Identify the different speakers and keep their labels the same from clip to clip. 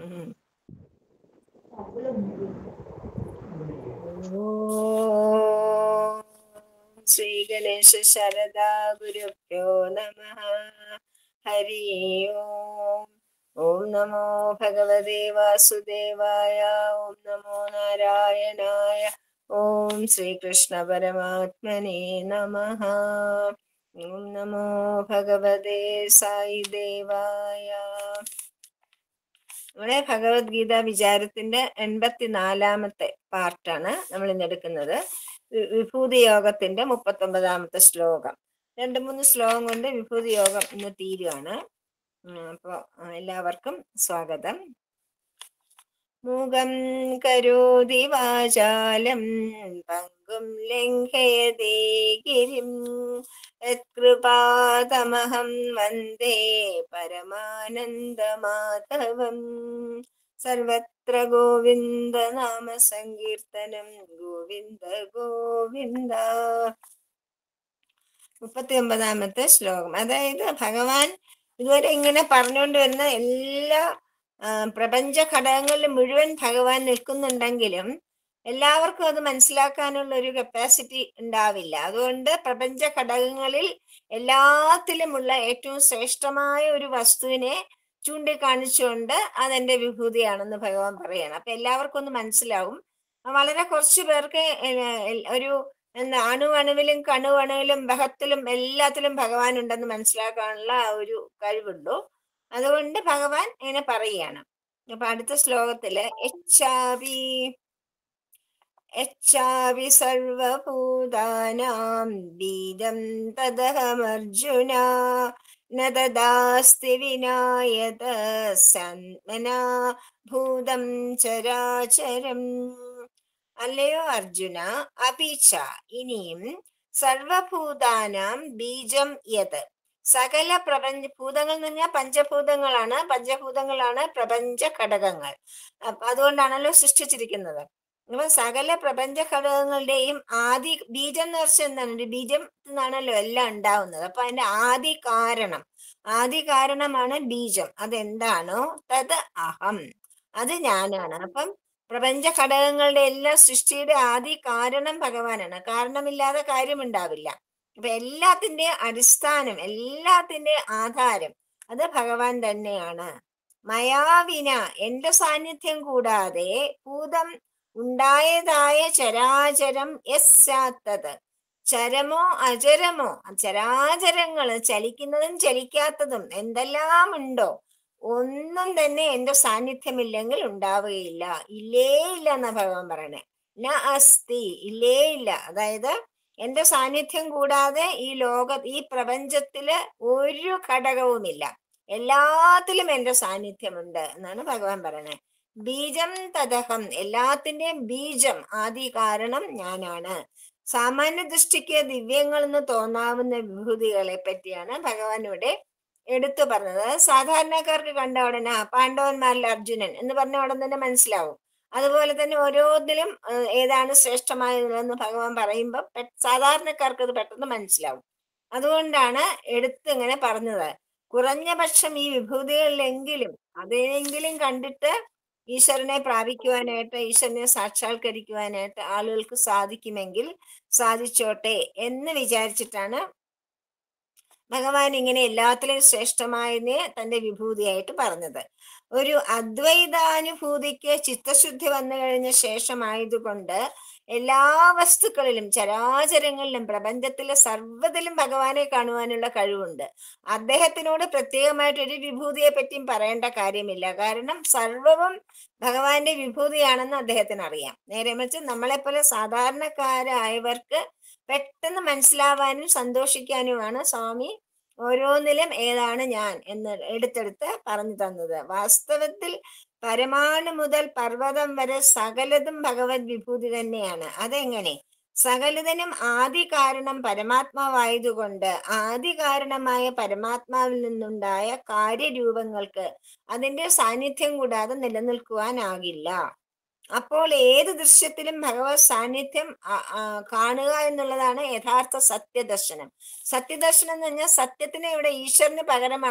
Speaker 1: ഉം. ഓം ശ്രീ ഗണേശ ശരദാ ഗുരുഭ്യോ നമ ഹരി ഓം ഓം നമോ ഭഗവതേ വാസുദേവായ ഓം നമോ നാരായണായ ഓം ശ്രീകൃഷ്ണ പരമാത്മനെ നമ ഓം നമോ ഭഗവതേ സായി ദേവായ നമ്മുടെ ഭഗവത്ഗീത വിചാരത്തിന്റെ എൺപത്തിനാലാമത്തെ പാർട്ടാണ് നമ്മൾ ഇന്ന് എടുക്കുന്നത് വി- വിഭൂതി യോഗത്തിന്റെ മുപ്പത്തി ഒമ്പതാമത്തെ ശ്ലോകം രണ്ട് മൂന്ന് ശ്ലോകം കൊണ്ട് വിഭൂതി യോഗം ഇന്ന് തീരുകയാണ് ഉം, അപ്പൊ ആ, എല്ലാവർക്കും സ്വാഗതം മുഖം കരോതി വാചാലം പങ്കും ലംഘയതേ ഗിരിം യത്കൃപാതമഹം വന്ദേ പരമാനന്ദമാധവം സർവത്ര ഗോവിന്ദ നാമ സങ്കീർത്തനം ഗോവിന്ദ ഗോവിന്ദ മുപ്പത്തി ഒമ്പതാമത്തെ ശ്ലോകം അതായത് ഭഗവാൻ ഇതുവരെ ഇങ്ങനെ പറഞ്ഞുകൊണ്ട് വരുന്ന എല്ലാ ആ, പ്രപഞ്ച ഘടകങ്ങളിലും മുഴുവൻ ഭഗവാൻ നിൽക്കുന്നുണ്ടെങ്കിലും എല്ലാവർക്കും അത് മനസ്സിലാക്കാനുള്ള ഒരു കപ്പാസിറ്റി ഉണ്ടാവില്ല അതുകൊണ്ട് പ്രപഞ്ച ഘടകങ്ങളിൽ എല്ലാത്തിലുമുള്ള ഏറ്റവും ശ്രേഷ്ഠമായ ഒരു വസ്തുവിനെ ചൂണ്ടിക്കാണിച്ചുകൊണ്ട് അതെന്റെ വിഭൂതിയാണെന്ന് ഭഗവാൻ പറയണം അപ്പൊ എല്ലാവർക്കും ഒന്ന് മനസ്സിലാവും ആ, വളരെ കുറച്ചു പേർക്ക് ഏർ, എൽ- ഒരു എന്താ അണുവണുവിലും കണുവണുവിലും ബഹത്തിലും എല്ലാത്തിലും ഭഗവാൻ ഉണ്ടെന്ന് മനസ്സിലാക്കാനുള്ള ആ ഒരു കഴിവുള്ളൂ അതുകൊണ്ട് ഭഗവാൻ ഇങ്ങനെ പറയുകയാണ് അപ്പൊ അടുത്ത ശ്ലോകത്തില് എച്ചാവി യച്ഛാവി സർവഭൂതാനാം ബീജം തദഹമർജുന ന തദാസ്തി വിനായത സന്മനാ ഭൂതം ചരാചരം അല്ലയോ അർജുന അപിച്ച ഇനിയും സർവഭൂതാനാം ബീജം യത് സകല പ്രപഞ്ച ഭൂതങ്ങൾ എന്ന് പറഞ്ഞാൽ പഞ്ചഭൂതങ്ങളാണ് പഞ്ചഭൂതങ്ങളാണ് പ്രപഞ്ച ഘടകങ്ങൾ അപ്പൊ അതുകൊണ്ടാണല്ലോ സൃഷ്ടിച്ചിരിക്കുന്നത് അപ്പൊ സകല പ്രപഞ്ച ഘടകങ്ങളുടെയും ആദി ബീജം എന്ന് വെച്ചാൽ എന്താണ് ഒരു ബീജം നിന്നാണല്ലോ എല്ലാം ഉണ്ടാവുന്നത് അപ്പൊ അതിന്റെ ആദി കാരണം ആദി കാരണമാണ് ബീജം അതെന്താണോ തത് അഹം അത് ഞാനാണ് അപ്പം പ്രപഞ്ച ഘടകങ്ങളുടെ എല്ലാ സൃഷ്ടിയുടെ ആദി കാരണം ഭഗവാനാണ് കാരണമില്ലാതെ കാര്യമുണ്ടാവില്ല അപ്പൊ എല്ലാത്തിന്റെ അടിസ്ഥാനം എല്ലാത്തിന്റെ ആധാരം അത് ഭഗവാൻ തന്നെയാണ് മയാവിന എന്റെ സാന്നിധ്യം കൂടാതെ ഭൂതം ഉണ്ടായതായ ചരാചരം യസ്സാത്തത് ചരമോ അചരമോ ചരാചരങ്ങള് ചലിക്കുന്നതും ചലിക്കാത്തതും എന്തെല്ലാം ഉണ്ടോ ഒന്നും തന്നെ എന്റെ സാന്നിധ്യമില്ലെങ്കിൽ ഉണ്ടാവുകയില്ല ഇല്ലേ ഇല്ല എന്നാ ഭഗവാൻ പറയണേ ന അസ്തി ഇല്ലേ ഇല്ല അതായത് എന്റെ സാന്നിധ്യം കൂടാതെ ഈ ലോക ഈ പ്രപഞ്ചത്തില് ഒരു ഘടകവുമില്ല എല്ലാത്തിലും എന്റെ സാന്നിധ്യമുണ്ട് എന്നാണ് ഭഗവാൻ പറയണേ ബീജം തദഹം എല്ലാത്തിന്റെയും ബീജം ആദി കാരണം ഞാനാണ് സാമാന്യ ദൃഷ്ടിക്ക് ദിവ്യങ്ങൾ എന്ന് തോന്നാവുന്ന വിഭൂതികളെ പറ്റിയാണ് ഭഗവാൻ ഇവിടെ എടുത്തു പറഞ്ഞത് സാധാരണക്കാർക്ക് കണ്ട ഉടനെ "ആ, പാണ്ഡവന്മാരിൽ അർജുനൻ എന്ന് പറഞ്ഞ ഉടൻ തന്നെ മനസ്സിലാവും അതുപോലെ തന്നെ ഓരോന്നിലും ഏഹ്, ഏതാണ് ശ്രേഷ്ഠമായതെന്ന് ഭഗവാൻ പറയുമ്പോൾ പെ- സാധാരണക്കാർക്ക് അത് പെട്ടെന്ന് മനസ്സിലാവും അതുകൊണ്ടാണ് എടുത്ത് ഇങ്ങനെ പറഞ്ഞത് കുറഞ്ഞ പക്ഷം ഈ വിഭൂതികളിലെങ്കിലും അതെങ്കിലും കണ്ടിട്ട് ഈശ്വരനെ പ്രാപിക്കുവാനായിട്ട് ഈശ്വരനെ സാക്ഷാത്കരിക്കുവാനായിട്ട് ആളുകൾക്ക് സാധിക്കുമെങ്കിൽ സാധിച്ചോട്ടെ എന്ന് വിചാരിച്ചിട്ടാണ് ഭഗവാൻ ഇങ്ങനെ എല്ലാത്തിലും ശ്രേഷ്ഠമായതിനെ തന്റെ വിഭൂതിയായിട്ട് പറഞ്ഞത് ഒരു അദ്വൈതാനുഭൂതിക്ക് ചിത്തശുദ്ധി വന്നു കഴിഞ്ഞ ശേഷമായതുകൊണ്ട് എല്ലാ വസ്തുക്കളിലും ചരാചരങ്ങളിലും പ്രപഞ്ചത്തിലെ സർവ്വതിലും ഭഗവാനെ കാണുവാനുള്ള കഴിവുണ്ട് അദ്ദേഹത്തിനോട് പ്രത്യേകമായിട്ട് ഒരു വിഭൂതിയെ പറ്റിയും പറയേണ്ട കാര്യമില്ല കാരണം സർവവും ഭഗവാന്റെ വിഭൂതിയാണെന്ന് അദ്ദേഹത്തിന് അറിയാം നേരെ മറിച്ച് നമ്മളെപ്പോലെ സാധാരണക്കാരായവർക്ക് പെട്ടെന്ന് മനസ്സിലാവാനും സന്തോഷിക്കാനുമാണ് സ്വാമി ഓരോന്നിലും ഏതാണ് ഞാൻ എന്ന് എടുത്തെടുത്ത് പറഞ്ഞു തന്നത് വാസ്തവത്തിൽ പരമാണു മുതൽ പർവ്വതം വരെ സകലതും ഭഗവത് വിഭൂതി തന്നെയാണ് അതെങ്ങനെ സകലതിനും ആദി കാരണം പരമാത്മാവായതുകൊണ്ട് ആദി കാരണമായ പരമാത്മാവിൽ നിന്നുണ്ടായ കാര്യരൂപങ്ങൾക്ക് അതിന്റെ സാന്നിധ്യം കൂടാതെ നിലനിൽക്കുവാനാകില്ല അപ്പോൾ ഏത് ദൃശ്യത്തിലും ഭഗവത് സാന്നിധ്യം ആ- ആ കാണുക എന്നുള്ളതാണ് യഥാർത്ഥ സത്യദർശനം സത്യദർശനം എന്ന് പറഞ്ഞാൽ സത്യത്തിന് ഇവിടെ ഈശ്വരന് പകരമാണ്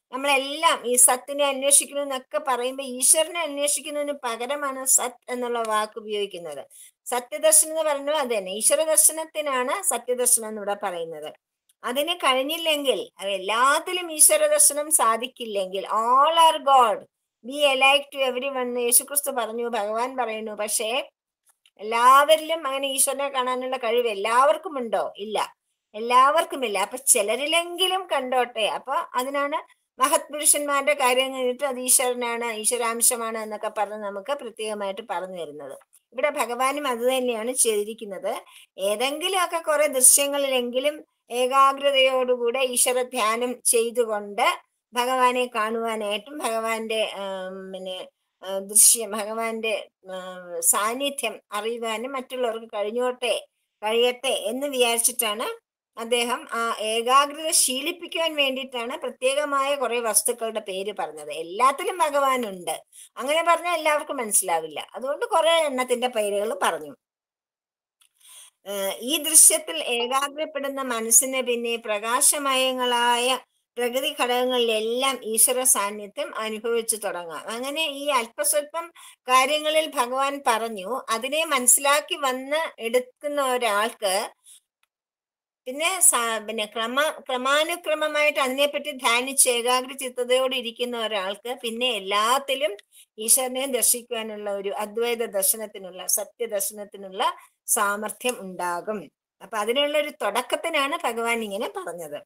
Speaker 1: നമ്മളെല്ലാം ഈ സത്തിനെ അന്വേഷിക്കുന്നു എന്നൊക്കെ പറയുമ്പോൾ ഈശ്വരനെ അന്വേഷിക്കുന്നതിന് പകരമാണ് സത് എന്നുള്ള വാക്ക് ഉപയോഗിക്കുന്നത് സത്യദർശനം എന്ന് പറയുന്നത് അത് തന്നെ ഈശ്വര ദർശനത്തിനാണ് സത്യദർശനം എന്നിവിടെ പറയുന്നത് അതിന് കഴിഞ്ഞില്ലെങ്കിൽ അത് എല്ലാത്തിലും ഈശ്വര ദർശനം സാധിക്കില്ലെങ്കിൽ all are God be alike to everyone യേശുക്രിസ്തു പറഞ്ഞു ഭഗവാൻ പറയുന്നു പക്ഷേ എല്ലാവരിലും അങ്ങനെ ഈശ്വരനെ കാണാനുള്ള കഴിവ് എല്ലാവർക്കും ഉണ്ടോ ഇല്ല എല്ലാവർക്കുമില്ല അപ്പൊ ചിലരിലെങ്കിലും കണ്ടോട്ടെ അപ്പൊ അതിനാണ് മഹത് പുരുഷന്മാരുടെ കാര്യം കഴിഞ്ഞിട്ട് അത് ഈശ്വരനാണ് ഈശ്വരാംശമാണ് എന്നൊക്കെ പറഞ്ഞ് നമുക്ക് പ്രത്യേകമായിട്ട് പറഞ്ഞു തരുന്നത് ഇവിടെ ഭഗവാനും അത് തന്നെയാണ് ചെയ്തിരിക്കുന്നത് ഏതെങ്കിലുമൊക്കെ കുറെ ദൃശ്യങ്ങളിലെങ്കിലും ഏകാഗ്രതയോടുകൂടെ ഈശ്വര ധ്യാനം ചെയ്തുകൊണ്ട് ഭഗവാനെ കാണുവാനായിട്ടും ഭഗവാന്റെ ആം, പിന്നെ ആ, ദൃശ്യം ഭഗവാന്റെ ആ, സാന്നിധ്യം അറിയുവാനും മറ്റുള്ളവർക്ക് കഴിഞ്ഞോട്ടെ കഴിയട്ടെ എന്ന് വിചാരിച്ചിട്ടാണ് അദ്ദേഹം ആ ഏകാഗ്രത ശീലിപ്പിക്കുവാൻ വേണ്ടിയിട്ടാണ് പ്രത്യേകമായ കുറെ വസ്തുക്കളുടെ പേര് പറഞ്ഞത് എല്ലാത്തിലും ഭഗവാനുണ്ട് അങ്ങനെ പറഞ്ഞാൽ എല്ലാവർക്കും മനസ്സിലാവില്ല അതുകൊണ്ട് കുറെ എണ്ണത്തിന്റെ പേരുകൾ പറഞ്ഞു ഏഹ് ഈ ദൃശ്യത്തിൽ ഏകാഗ്രപ്പെടുന്ന മനസ്സിന് പിന്നെ പ്രകാശമയങ്ങളായ പ്രകൃതി ഘടകങ്ങളിലെല്ലാം ഈശ്വര സാന്നിധ്യം അനുഭവിച്ചു തുടങ്ങാം അങ്ങനെ ഈ അല്പസ്വല്പം കാര്യങ്ങളിൽ ഭഗവാൻ പറഞ്ഞു അതിനെ മനസ്സിലാക്കി വന്ന് എടുക്കുന്ന ഒരാൾക്ക് പിന്നെ സ- പിന്നെ ക്രമ ക്രമാനുക്രമമായിട്ട് അതിനെപ്പറ്റി ധ്യാനിച്ച് ഏകാഗ്ര ചിത്തതയോടെ ഇരിക്കുന്ന ഒരാൾക്ക് പിന്നെ എല്ലാത്തിലും ഈശ്വരനെ ദർശിക്കുവാനുള്ള ഒരു അദ്വൈത ദർശനത്തിനുള്ള സത്യദർശനത്തിനുള്ള സാമർഥ്യം ഉണ്ടാകും അപ്പൊ അതിനുള്ള ഒരു തുടക്കത്തിനാണ് ഭഗവാൻ ഇങ്ങനെ പറഞ്ഞത്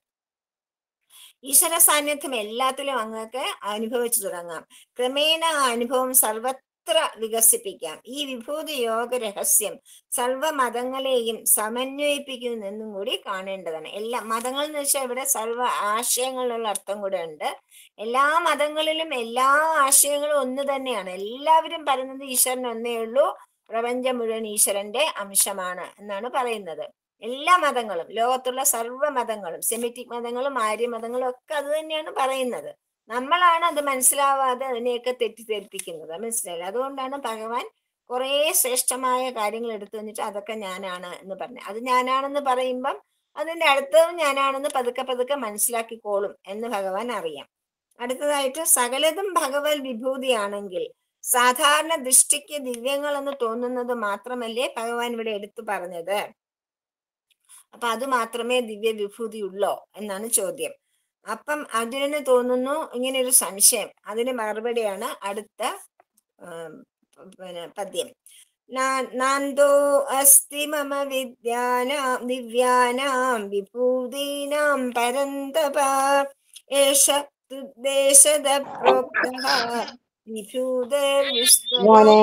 Speaker 1: ഈശ്വര സാന്നിധ്യം എല്ലാത്തിലും അങ്ങക്ക് അനുഭവിച്ചു തുടങ്ങാം ക്രമേണ ആ അനുഭവം സർവത്ര വികസിപ്പിക്കാം ഈ വിഭൂതി യോഗ രഹസ്യം സർവ മതങ്ങളെയും സമന്വയിപ്പിക്കുന്നെന്നും കൂടി കാണേണ്ടതാണ് എല്ലാ മതങ്ങൾ എന്ന് വെച്ചാൽ ഇവിടെ സർവ ആശയങ്ങളിലുള്ള അർത്ഥം കൂടെ ഉണ്ട് എല്ലാ മതങ്ങളിലും എല്ലാ ആശയങ്ങളും ഒന്ന് തന്നെയാണ് എല്ലാവരും പറയുന്നത് ഈശ്വരൻ ഒന്നേ ഉള്ളൂ പ്രപഞ്ചം മുഴുവൻ ഈശ്വരന്റെ അംശമാണ് എന്നാണ് പറയുന്നത് എല്ലാ മതങ്ങളും ലോകത്തുള്ള സർവ്വ മതങ്ങളും സെമിറ്റിക് മതങ്ങളും ആര്യ മതങ്ങളും ഒക്കെ അത് തന്നെയാണ് പറയുന്നത് നമ്മളാണ് അത് മനസ്സിലാവാതെ അതിനെയൊക്കെ തെറ്റിദ്ധരിപ്പിക്കുന്നത് മനസ്സിലായില്ല അതുകൊണ്ടാണ് ഭഗവാൻ കുറേ ശ്രേഷ്ഠമായ കാര്യങ്ങൾ എടുത്തു വന്നിട്ട് അതൊക്കെ ഞാനാണ് എന്ന് പറഞ്ഞു അത് ഞാനാണെന്ന് പറയുമ്പം അതിന്റെ അടുത്തതും ഞാനാണെന്ന് പതുക്കെ പതുക്കെ മനസ്സിലാക്കിക്കോളും എന്ന് ഭഗവാൻ അറിയാം അടുത്തതായിട്ട് സകലതും ഭഗവത് വിഭൂതിയാണെങ്കിൽ സാധാരണ ദൃഷ്ടിക്ക് ദിവ്യങ്ങൾ എന്ന് തോന്നുന്നത് മാത്രമല്ലേ ഭഗവാൻ ഇവിടെ എടുത്തു പറഞ്ഞത് അപ്പൊ അത് മാത്രമേ ദിവ്യ വിഭൂതി ഉള്ളോ എന്നാണ് ചോദ്യം അപ്പം അതിന് തോന്നുന്നു ഇങ്ങനെ ഒരു സംശയം അതിന് മറുപടിയാണ് അടുത്ത ആം, പിന്നെ പദ്യം നാ- നാന്തോ അസ്തി മമ വിദ്യാനാം ദിവ്യാനാം വിഭൂതീനാം പരന്തപ ഏഷ തുദ്ദേശത പ്രോക്തഃ വിഭൂതിർവിസ്തരോ
Speaker 2: മോനെ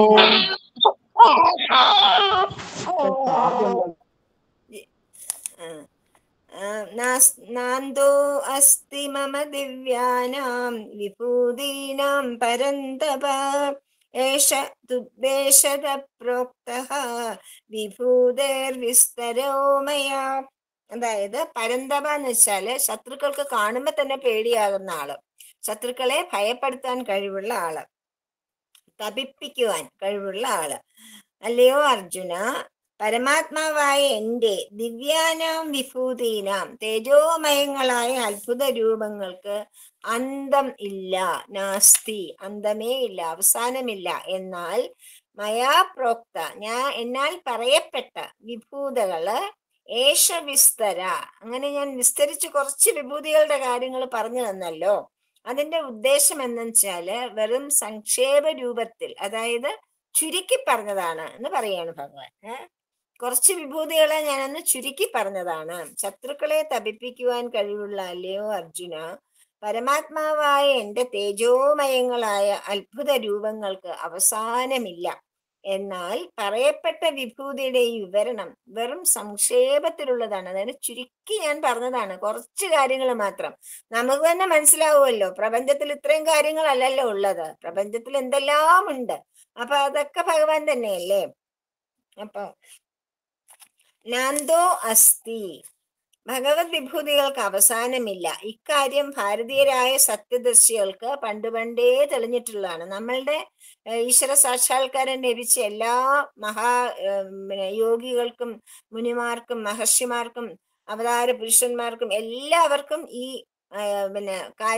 Speaker 1: ആ. ആ, നാസ്- നാന്തോ അസ്തി മമ ദിവ്യാനാം വിഭൂതീനാം പരന്തപ ഏഷ തുദ്ദേശത പ്രോക്തഃ വിഭൂതിർവിസ്തരോ മയാ അതായത് പരന്തപ എന്ന് വെച്ചാല് ശത്രുക്കൾക്ക് കാണുമ്പോ തന്നെ പേടിയാകുന്ന ആള് ശത്രുക്കളെ ഭയപ്പെടുത്താൻ കഴിവുള്ള ആള് തപിപ്പിക്കുവാൻ കഴിവുള്ള ആള് അല്ലയോ അർജുന പരമാത്മാവായ എന്റെ ദിവ്യാനാം വിഭൂതീനാം തേജോമയങ്ങളായ അത്ഭുത രൂപങ്ങൾക്ക് അന്തം ഇല്ല നാസ്തി അന്തമേ ഇല്ല അവസാനമില്ല എന്നാൽ മയാ പ്രോക്ത ഞാൻ എന്നാൽ പറയപ്പെട്ട വിഭൂതകള് ഏഷ വിസ്തര അങ്ങനെ ഞാൻ വിസ്തരിച്ച് കുറച്ച് വിഭൂതികളുടെ കാര്യങ്ങൾ പറഞ്ഞു തന്നല്ലോ അതിന്റെ ഉദ്ദേശം എന്ന് വെച്ചാല് വെറും സംക്ഷേപ രൂപത്തിൽ അതായത് ചുരുക്കി പറഞ്ഞതാണ് എന്ന് പറയാണ് ഭഗവാൻ ഏ? കുറച്ച് വിഭൂതികളെ ഞാനൊന്ന് ചുരുക്കി പറഞ്ഞതാണ് ശത്രുക്കളെ തപിപ്പിക്കുവാൻ കഴിവുള്ള അല്ലയോ അർജുന പരമാത്മാവായ എന്റെ തേജോമയങ്ങളായ അത്ഭുത രൂപങ്ങൾക്ക് അവസാനമില്ല എന്നാൽ പറയപ്പെട്ട വിഭൂതിയുടെ ഈ വിവരണം വെറും സംക്ഷേപത്തിലുള്ളതാണ് അതായത് ചുരുക്കി ഞാൻ പറഞ്ഞതാണ് കുറച്ച് കാര്യങ്ങൾ മാത്രം നമുക്ക് തന്നെ മനസ്സിലാവുമല്ലോ പ്രപഞ്ചത്തിൽ ഇത്രയും കാര്യങ്ങളല്ലല്ലോ ഉള്ളത് പ്രപഞ്ചത്തിൽ എന്തെല്ലാം ഉണ്ട് അപ്പൊ അതൊക്കെ ഭഗവാൻ തന്നെയല്ലേ അപ്പൊ നാന്തോ അസ്തി ഭഗവത് വിഭൂതികൾക്ക് അവസാനമില്ല ഇക്കാര്യം ഭാരതീയരായ സത്യദർശികൾക്ക് പണ്ട് പണ്ടേ തെളിഞ്ഞിട്ടുള്ളതാണ് നമ്മളുടെ ഏഹ്, ഈശ്വര സാക്ഷാത്കാരം ലഭിച്ച എല്ലാ മഹാ ഏഹ്, പിന്നെ യോഗികൾക്കും മുനിമാർക്കും മഹർഷിമാർക്കും അവതാര പുരുഷന്മാർക്കും എല്ലാവർക്കും ഈ ഏഹ്, പിന്നെ കാര്യം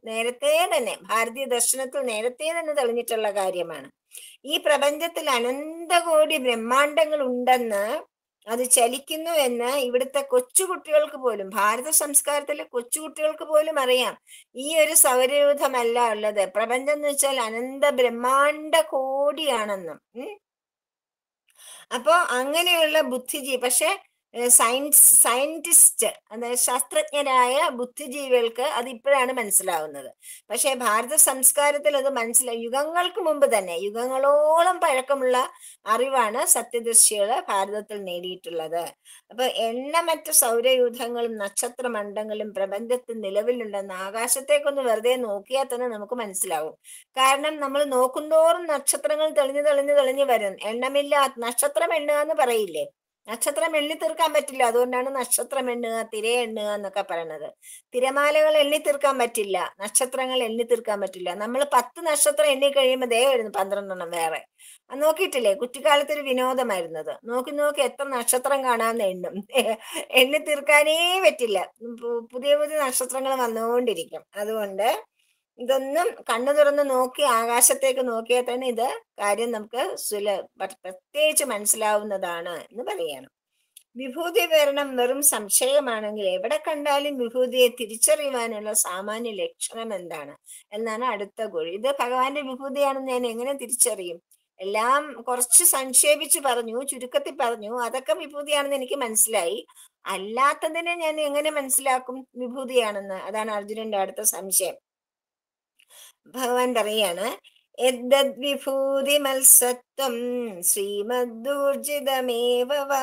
Speaker 1: നേരത്തെ തന്നെ ഭാരതീയ ദർശനത്തിൽ നേരത്തെ തന്നെ തെളിഞ്ഞിട്ടുള്ള കാര്യമാണ് ഈ പ്രപഞ്ചത്തിൽ അനന്തകോടി ബ്രഹ്മാണ്ടങ്ങൾ ഉണ്ടെന്ന് അത് ചലിക്കുന്നു എന്ന് ഇവിടുത്തെ കൊച്ചുകുട്ടികൾക്ക് പോലും ഭാരത സംസ്കാരത്തിലെ കൊച്ചുകുട്ടികൾക്ക് പോലും അറിയാം ഈ ഒരു സൗരയൂഥമല്ല ഉള്ളത് പ്രപഞ്ചം എന്ന് വെച്ചാൽ അനന്ത ബ്രഹ്മാണ്ട കോടിയാണെന്നും ഉം അപ്പോ അങ്ങനെയുള്ള ബുദ്ധിജീവി പക്ഷെ സയൻസ് സയന്റിസ്റ്റ് അതായത് ശാസ്ത്രജ്ഞരായ ബുദ്ധിജീവികൾക്ക് അത് ഇപ്പോഴാണ് മനസ്സിലാവുന്നത് പക്ഷെ ഭാരത സംസ്കാരത്തിൽ അത് മനസ്സിലായി യുഗങ്ങൾക്ക് മുമ്പ് തന്നെ യുഗങ്ങളോളം പഴക്കമുള്ള അറിവാണ് സത്യദർശികള് ഭാരതത്തിൽ നേടിയിട്ടുള്ളത് അപ്പൊ എണ്ണമറ്റ സൗരയൂഥങ്ങളും നക്ഷത്രമണ്ഡങ്ങളും പ്രപഞ്ചത്തിൽ നിലവിലുണ്ടെന്ന് ആകാശത്തേക്കൊന്ന് വെറുതെ നോക്കിയാൽ തന്നെ നമുക്ക് മനസ്സിലാവും കാരണം നമ്മൾ നോക്കുന്തോറും നക്ഷത്രങ്ങൾ തെളിഞ്ഞു തെളിഞ്ഞു തെളിഞ്ഞു വരും എണ്ണമില്ല നക്ഷത്രം എണ്ണുക എന്ന് പറയില്ലേ നക്ഷത്രം എണ്ണി തീർക്കാൻ പറ്റില്ല അതുകൊണ്ടാണ് നക്ഷത്രം എണ്ണുക തിര എണ്ണുക എന്നൊക്കെ പറയണത് തിരമാലകൾ എണ്ണി തീർക്കാൻ പറ്റില്ല നക്ഷത്രങ്ങൾ എണ്ണി തീർക്കാൻ പറ്റില്ല നമ്മൾ പത്ത് നക്ഷത്രം എണ്ണി കഴിയുമ്പോൾ ദേ വരുന്നു പന്ത്രണ്ടെണ്ണം വേറെ അത് നോക്കിയിട്ടില്ലേ കുട്ടിക്കാലത്ത് ഒരു വിനോദമായിരുന്നത് നോക്കി നോക്കി എത്ര നക്ഷത്രം കാണാന്ന് എണ്ണും എണ്ണി തീർക്കാനേ പറ്റില്ല പു- പുതിയ പുതിയ നക്ഷത്രങ്ങൾ വന്നുകൊണ്ടിരിക്കും അതുകൊണ്ട് ഇതൊന്നും കണ്ണു തുറന്ന് നോക്കി ആകാശത്തേക്ക് നോക്കിയാൽ തന്നെ ഇത് കാര്യം നമുക്ക് സുല പ- പ്രത്യേകിച്ച് മനസ്സിലാവുന്നതാണ് എന്ന് പറയണം വിഭൂതി വിവരണം വെറും സംശയമാണെങ്കിൽ എവിടെ കണ്ടാലും വിഭൂതിയെ തിരിച്ചറിയുവാനുള്ള സാമാന്യ ലക്ഷണം എന്താണ് എന്നാണ് അടുത്ത കുഴി ഇത് ഭഗവാന്റെ വിഭൂതിയാണെന്ന് ഞാൻ എങ്ങനെ തിരിച്ചറിയും എല്ലാം കുറച്ച് സംക്ഷേപിച്ച് പറഞ്ഞു ചുരുക്കത്തിൽ പറഞ്ഞു അതൊക്കെ വിഭൂതിയാണെന്ന് എനിക്ക് മനസ്സിലായി അല്ലാത്തതിനെ ഞാൻ എങ്ങനെ മനസ്സിലാക്കും വിഭൂതിയാണെന്ന് അതാണ് അർജുനന്റെ അടുത്ത സംശയം ഭഗവാൻ പറയാണ് വിഭൂതി മത്സത്വം ശ്രീമദ്ദൂർജിതമേവ വാ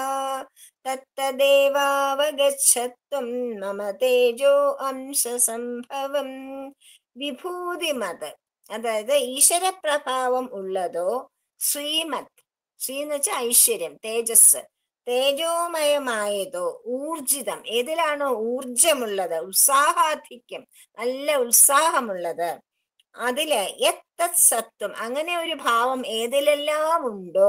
Speaker 1: തത്തദേവാവഗച്ഛത്വം മമ തേജോ അംശ സംഭവം വിഭൂതിമത് അതായത് ഈശ്വരപ്രഭാവം ഉള്ളതോ ശ്രീമത് ശ്രീ എന്ന് വെച്ചാൽ ഐശ്വര്യം തേജസ് തേജോമയമായതോ ഊർജിതം ഏതിലാണോ ഊർജമുള്ളത് ഉത്സാഹാധിക്യം നല്ല ഉത്സാഹമുള്ളത് അതില് എത്തത് സത്വം അങ്ങനെ ഒരു ഭാവം ഏതിലെല്ലാം ഉണ്ടോ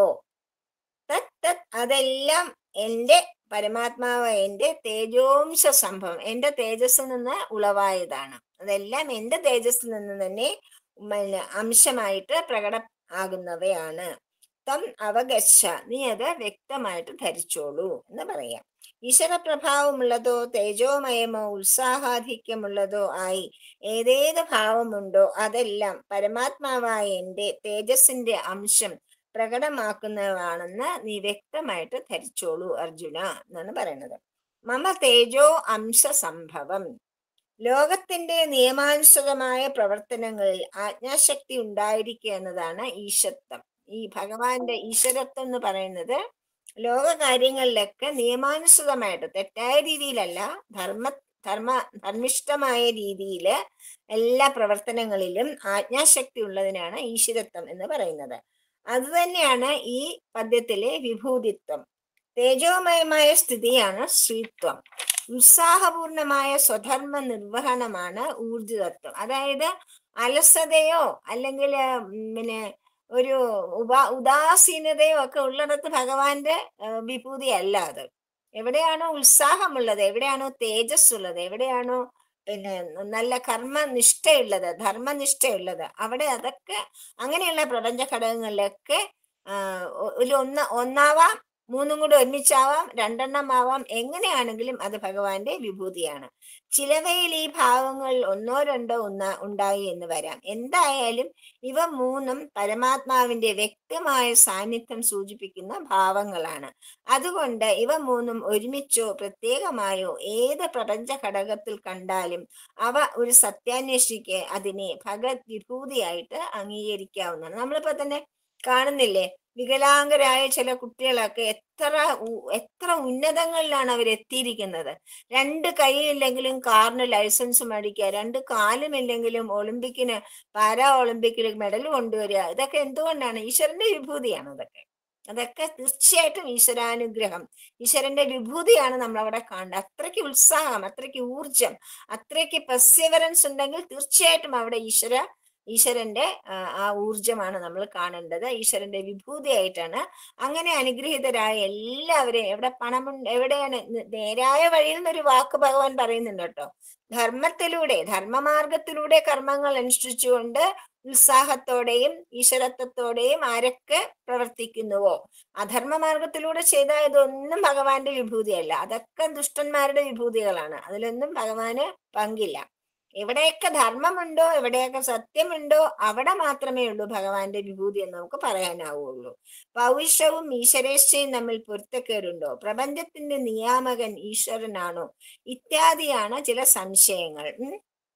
Speaker 1: തത് തത് അതെല്ലാം എന്റെ പരമാത്മാവ് എന്റെ തേജോംശ സംഭവം എന്റെ തേജസ്സിൽ നിന്ന് ഉളവായതാണ് അതെല്ലാം എന്റെ തേജസ്സിൽ നിന്ന് തന്നെ പിന്നെ അംശമായിട്ട് പ്രകട ആകുന്നവയാണ് തം അവഗച്ഛ നീ അത് വ്യക്തമായിട്ട് ധരിച്ചോളൂ എന്ന് പറയാം ഈശ്വരപ്രഭാവമുള്ളതോ തേജോമയമോ ഉത്സാഹാധിക്യമുള്ളതോ ആയി ഏതേത് ഭാവമുണ്ടോ അതെല്ലാം പരമാത്മാവായ എന്റെ തേജസ്സിന്റെ അംശം പ്രകടമാക്കുന്നതാണെന്ന് നീ വ്യക്തമായിട്ട് ധരിച്ചോളൂ അർജുന എന്നാണ് പറയുന്നത് മമ തേജോ അംശ സംഭവം ലോകത്തിന്റെ നിയമാനുസൃതമായ പ്രവർത്തനങ്ങളിൽ ആജ്ഞാശക്തി ഉണ്ടായിരിക്കുക എന്നതാണ് ഈശത്വം ഈ ഭഗവാന്റെ ഈശ്വരത്വം എന്ന് പറയുന്നത് ലോക കാര്യങ്ങളിലൊക്കെ നിയമാനുസൃതമായിട്ട് തെറ്റായ രീതിയിലല്ല ധർമ്മ ധർമ്മ ധർമ്മിഷ്ഠമായ രീതിയിൽ എല്ലാ പ്രവർത്തനങ്ങളിലും ആജ്ഞാശക്തി ഉള്ളതിനാണ് ഈശ്വരത്വം എന്ന് പറയുന്നത് അത് തന്നെയാണ് ഈ പദ്യത്തിലെ വിഭൂതിത്വം തേജോമയമായ സ്ഥിതിയാണ് ശ്രീത്വം ഉത്സാഹപൂർണമായ സ്വധർമ്മ നിർവഹണമാണ് ഊർജിതത്വം അതായത് അലസതയോ അല്ലെങ്കിൽ പിന്നെ ഒരു ഉപ ഉദാസീനതയോ ഒക്കെ ഉള്ളിടത്ത് ഭഗവാന്റെ ഏഹ്, വിഭൂതി അല്ല അത് എവിടെയാണോ ഉത്സാഹമുള്ളത് എവിടെയാണോ തേജസ് ഉള്ളത് എവിടെയാണോ പിന്നെ നല്ല കർമ്മനിഷ്ഠയുള്ളത് ധർമ്മനിഷ്ഠയുള്ളത് അവിടെ അതൊക്കെ അങ്ങനെയുള്ള പ്രപഞ്ച ഘടകങ്ങളിലൊക്കെ ആഹ് ഒ- ഒരു ഒന്ന് ഒന്നാവാം മൂന്നും കൂടെ ഒരുമിച്ചാവാം രണ്ടെണ്ണം ആവാം എങ്ങനെയാണെങ്കിലും അത് ഭഗവാന്റെ വിഭൂതിയാണ് ചിലവയിൽ ഈ ഭാവങ്ങൾ ഒന്നോ രണ്ടോ ഒന്ന ഉണ്ടായി എന്ന് വരാം എന്തായാലും ഇവ മൂന്നും പരമാത്മാവിന്റെ വ്യക്തമായ സാന്നിധ്യം സൂചിപ്പിക്കുന്ന ഭാവങ്ങളാണ് അതുകൊണ്ട് ഇവ മൂന്നും ഒരുമിച്ചോ പ്രത്യേകമായോ ഏത് പ്രപഞ്ച ഘടകത്തിൽ കണ്ടാലും അവ ഒരു സത്യാന്വേഷിക്ക് അതിനെ ഭഗത് വിഭൂതിയായിട്ട് അംഗീകരിക്കാവുന്നതാണ് നമ്മളിപ്പോ തന്നെ കാണുന്നില്ലേ വികലാംഗരായ ചില കുട്ടികളൊക്കെ എത്ര ഉ- എത്ര ഉന്നതങ്ങളിലാണ് അവർ എത്തിയിരിക്കുന്നത് രണ്ട് കൈയില്ലെങ്കിലും കാറിന് ലൈസൻസ് മേടിക്കുക രണ്ട് കാലുമില്ലെങ്കിലും ഒളിമ്പിക്കിന് പാരാ ഒളിമ്പിക്കിൽ മെഡൽ കൊണ്ടുവരിക ഇതൊക്കെ എന്തുകൊണ്ടാണ് ഈശ്വരന്റെ വിഭൂതിയാണ് അതൊക്കെ അതൊക്കെ തീർച്ചയായിട്ടും ഈശ്വരാനുഗ്രഹം ഈശ്വരന്റെ വിഭൂതിയാണ് നമ്മൾ അവിടെ കാണുന്നത് അത്രയ്ക്ക് ഉത്സാഹം അത്രയ്ക്ക് ഊർജം അത്രയ്ക്ക് പെർസിവറൻസ് ഉണ്ടെങ്കിൽ തീർച്ചയായിട്ടും അവിടെ ഈശ്വര ഈശ്വരന്റെ ആ, ആ ഊർജമാണ് നമ്മൾ കാണേണ്ടത് ഈശ്വരന്റെ വിഭൂതിയായിട്ടാണ് അങ്ങനെ അനുഗ്രഹീതരായ എല്ലാവരെയും എവിടെ പണമുണ്ട് എവിടെയാണ് ന- നേരായ വഴിയിൽ നിന്നൊരു വാക്ക് ഭഗവാൻ പറയുന്നുണ്ട് കേട്ടോ ധർമ്മത്തിലൂടെ ധർമ്മമാർഗത്തിലൂടെ കർമ്മങ്ങൾ അനുഷ്ഠിച്ചുകൊണ്ട് ഉത്സാഹത്തോടെയും ഈശ്വരത്വത്തോടെയും ആരൊക്കെ പ്രവർത്തിക്കുന്നുവോ അധർമ്മ മാർഗത്തിലൂടെ ചെയ്താൽ ഇതൊന്നും ഭഗവാന്റെ വിഭൂതിയല്ല അതൊക്കെ ദുഷ്ടന്മാരുടെ വിഭൂതികളാണ് അതിലൊന്നും ഭഗവാന് പങ്കില്ല എവിടെയൊക്കെ ധർമ്മമുണ്ടോ എവിടെയൊക്കെ സത്യമുണ്ടോ അവിടെ മാത്രമേ ഉള്ളൂ ഭഗവാന്റെ വിഭൂതി എന്ന് നമുക്ക് പറയാനാവുള്ളൂ പൗരുഷവും ഈശ്വരേച്ഛയും തമ്മിൽ പൊരുത്തക്കേടുണ്ടോ പ്രപഞ്ചത്തിന്റെ നിയാമകൻ ഈശ്വരനാണോ ഇത്യാദിയാണ് ചില സംശയങ്ങൾ ഉം.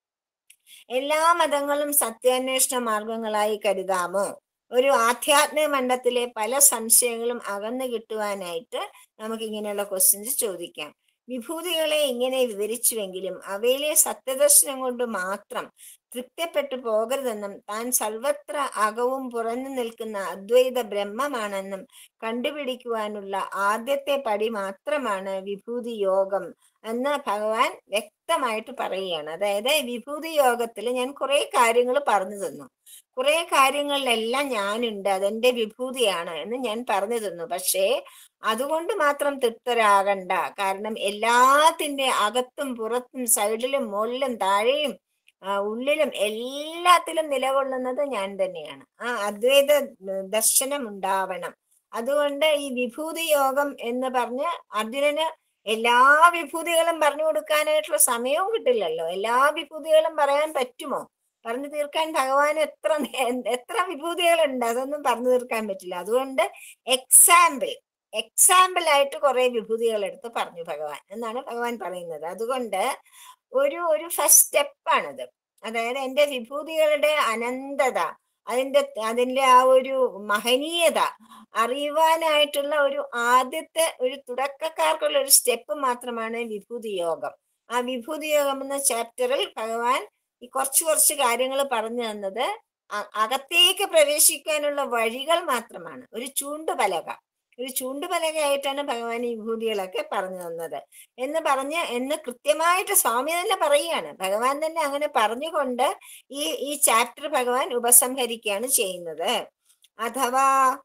Speaker 1: എല്ലാ മതങ്ങളും സത്യാന്വേഷണ മാർഗങ്ങളായി കരുതാമോ ഒരു ആധ്യാത്മിക മണ്ഡലത്തിലെ പല സംശയങ്ങളും അകന്നു കിട്ടുവാനായിട്ട് നമുക്ക് ഇങ്ങനെയുള്ള ക്വസ്റ്റ്യൻസ് ചോദിക്കാം വിഭൂതികളെ ഇങ്ങനെ വിവരിച്ചുവെങ്കിലും അവയിലെ സത്യദർശനം കൊണ്ട് മാത്രം തൃപ്തിപ്പെട്ടു പോകരുതെന്നും താൻ സർവത്ര അകവും പുറന്നു നിൽക്കുന്ന അദ്വൈത ബ്രഹ്മമാണെന്നും കണ്ടുപിടിക്കുവാനുള്ള ആദ്യത്തെ പടി മാത്രമാണ് വിഭൂതി യോഗം എന്ന് ഭഗവാൻ വ്യക്തമായിട്ട് പറയുകയാണ് അതായത് വിഭൂതി യോഗത്തിൽ ഞാൻ കുറെ കാര്യങ്ങൾ പറഞ്ഞു തന്നു കുറെ കാര്യങ്ങളിലെല്ലാം ഞാനുണ്ട് അതെന്റെ വിഭൂതിയാണ് എന്ന് ഞാൻ പറഞ്ഞു തന്നു പക്ഷേ അതുകൊണ്ട് മാത്രം തൃപ്തരാകണ്ട കാരണം എല്ലാത്തിന്റെ അകത്തും പുറത്തും സൈഡിലും മുകളിലും താഴെയും ആ, ഉള്ളിലും എല്ലാത്തിലും നിലകൊള്ളുന്നത് ഞാൻ തന്നെയാണ് ആ അദ്വൈത ദർശനം ഉണ്ടാവണം അതുകൊണ്ട് ഈ വിഭൂതി യോഗം എന്ന് പറഞ്ഞ് അർജുനന് എല്ലാ വിഭൂതികളും പറഞ്ഞു കൊടുക്കാനായിട്ടുള്ള സമയവും കിട്ടില്ലല്ലോ എല്ലാ വിഭൂതികളും പറയാൻ പറ്റുമോ പറഞ്ഞു തീർക്കാൻ ഭഗവാൻ എത്ര നേ- എത്ര വിഭൂതികളുണ്ട് അതൊന്നും പറഞ്ഞു തീർക്കാൻ പറ്റില്ല അതുകൊണ്ട് എക്സാമ്പിൾ എക്സാമ്പിൾ ആയിട്ട് കുറെ വിഭൂതികൾ എടുത്ത് പറഞ്ഞു ഭഗവാൻ എന്നാണ് ഭഗവാൻ പറയുന്നത് അതുകൊണ്ട് ഒരു ഒരു ഫസ്റ്റ് സ്റ്റെപ്പാണിത് അതായത് എൻ്റെ വിഭൂതികളുടെ അനന്തത അതിന്റെ അതിന്റെ ആ ഒരു മഹനീയത അറിയുവാനായിട്ടുള്ള ഒരു ആദ്യത്തെ ഒരു തുടക്കക്കാർക്കുള്ള ഒരു സ്റ്റെപ്പ് മാത്രമാണ് വിഭൂതി യോഗം ആ വിഭൂതി യോഗം എന്ന ചാപ്റ്ററിൽ ഭഗവാൻ ഈ കുറച്ച് കുറച്ച് കാര്യങ്ങൾ പറഞ്ഞു തന്നത് അ- അകത്തേക്ക് പ്രവേശിക്കാനുള്ള വഴികൾ മാത്രമാണ് ഒരു ചൂണ്ടുപലക ഒരു ചൂണ്ടുപലകയായിട്ടാണ് ഭഗവാൻ ഈ വിഭൂതികളൊക്കെ പറഞ്ഞു തന്നത് എന്ന് പറഞ്ഞ് എന്ന് കൃത്യമായിട്ട് സ്വാമി തന്നെ പറയുകയാണ് ഭഗവാൻ തന്നെ അങ്ങനെ പറഞ്ഞുകൊണ്ട് ഈ ഈ ചാപ്റ്റർ ഭഗവാൻ ഉപസംഹരിക്കുകയാണ് ചെയ്യുന്നത് അഥവാ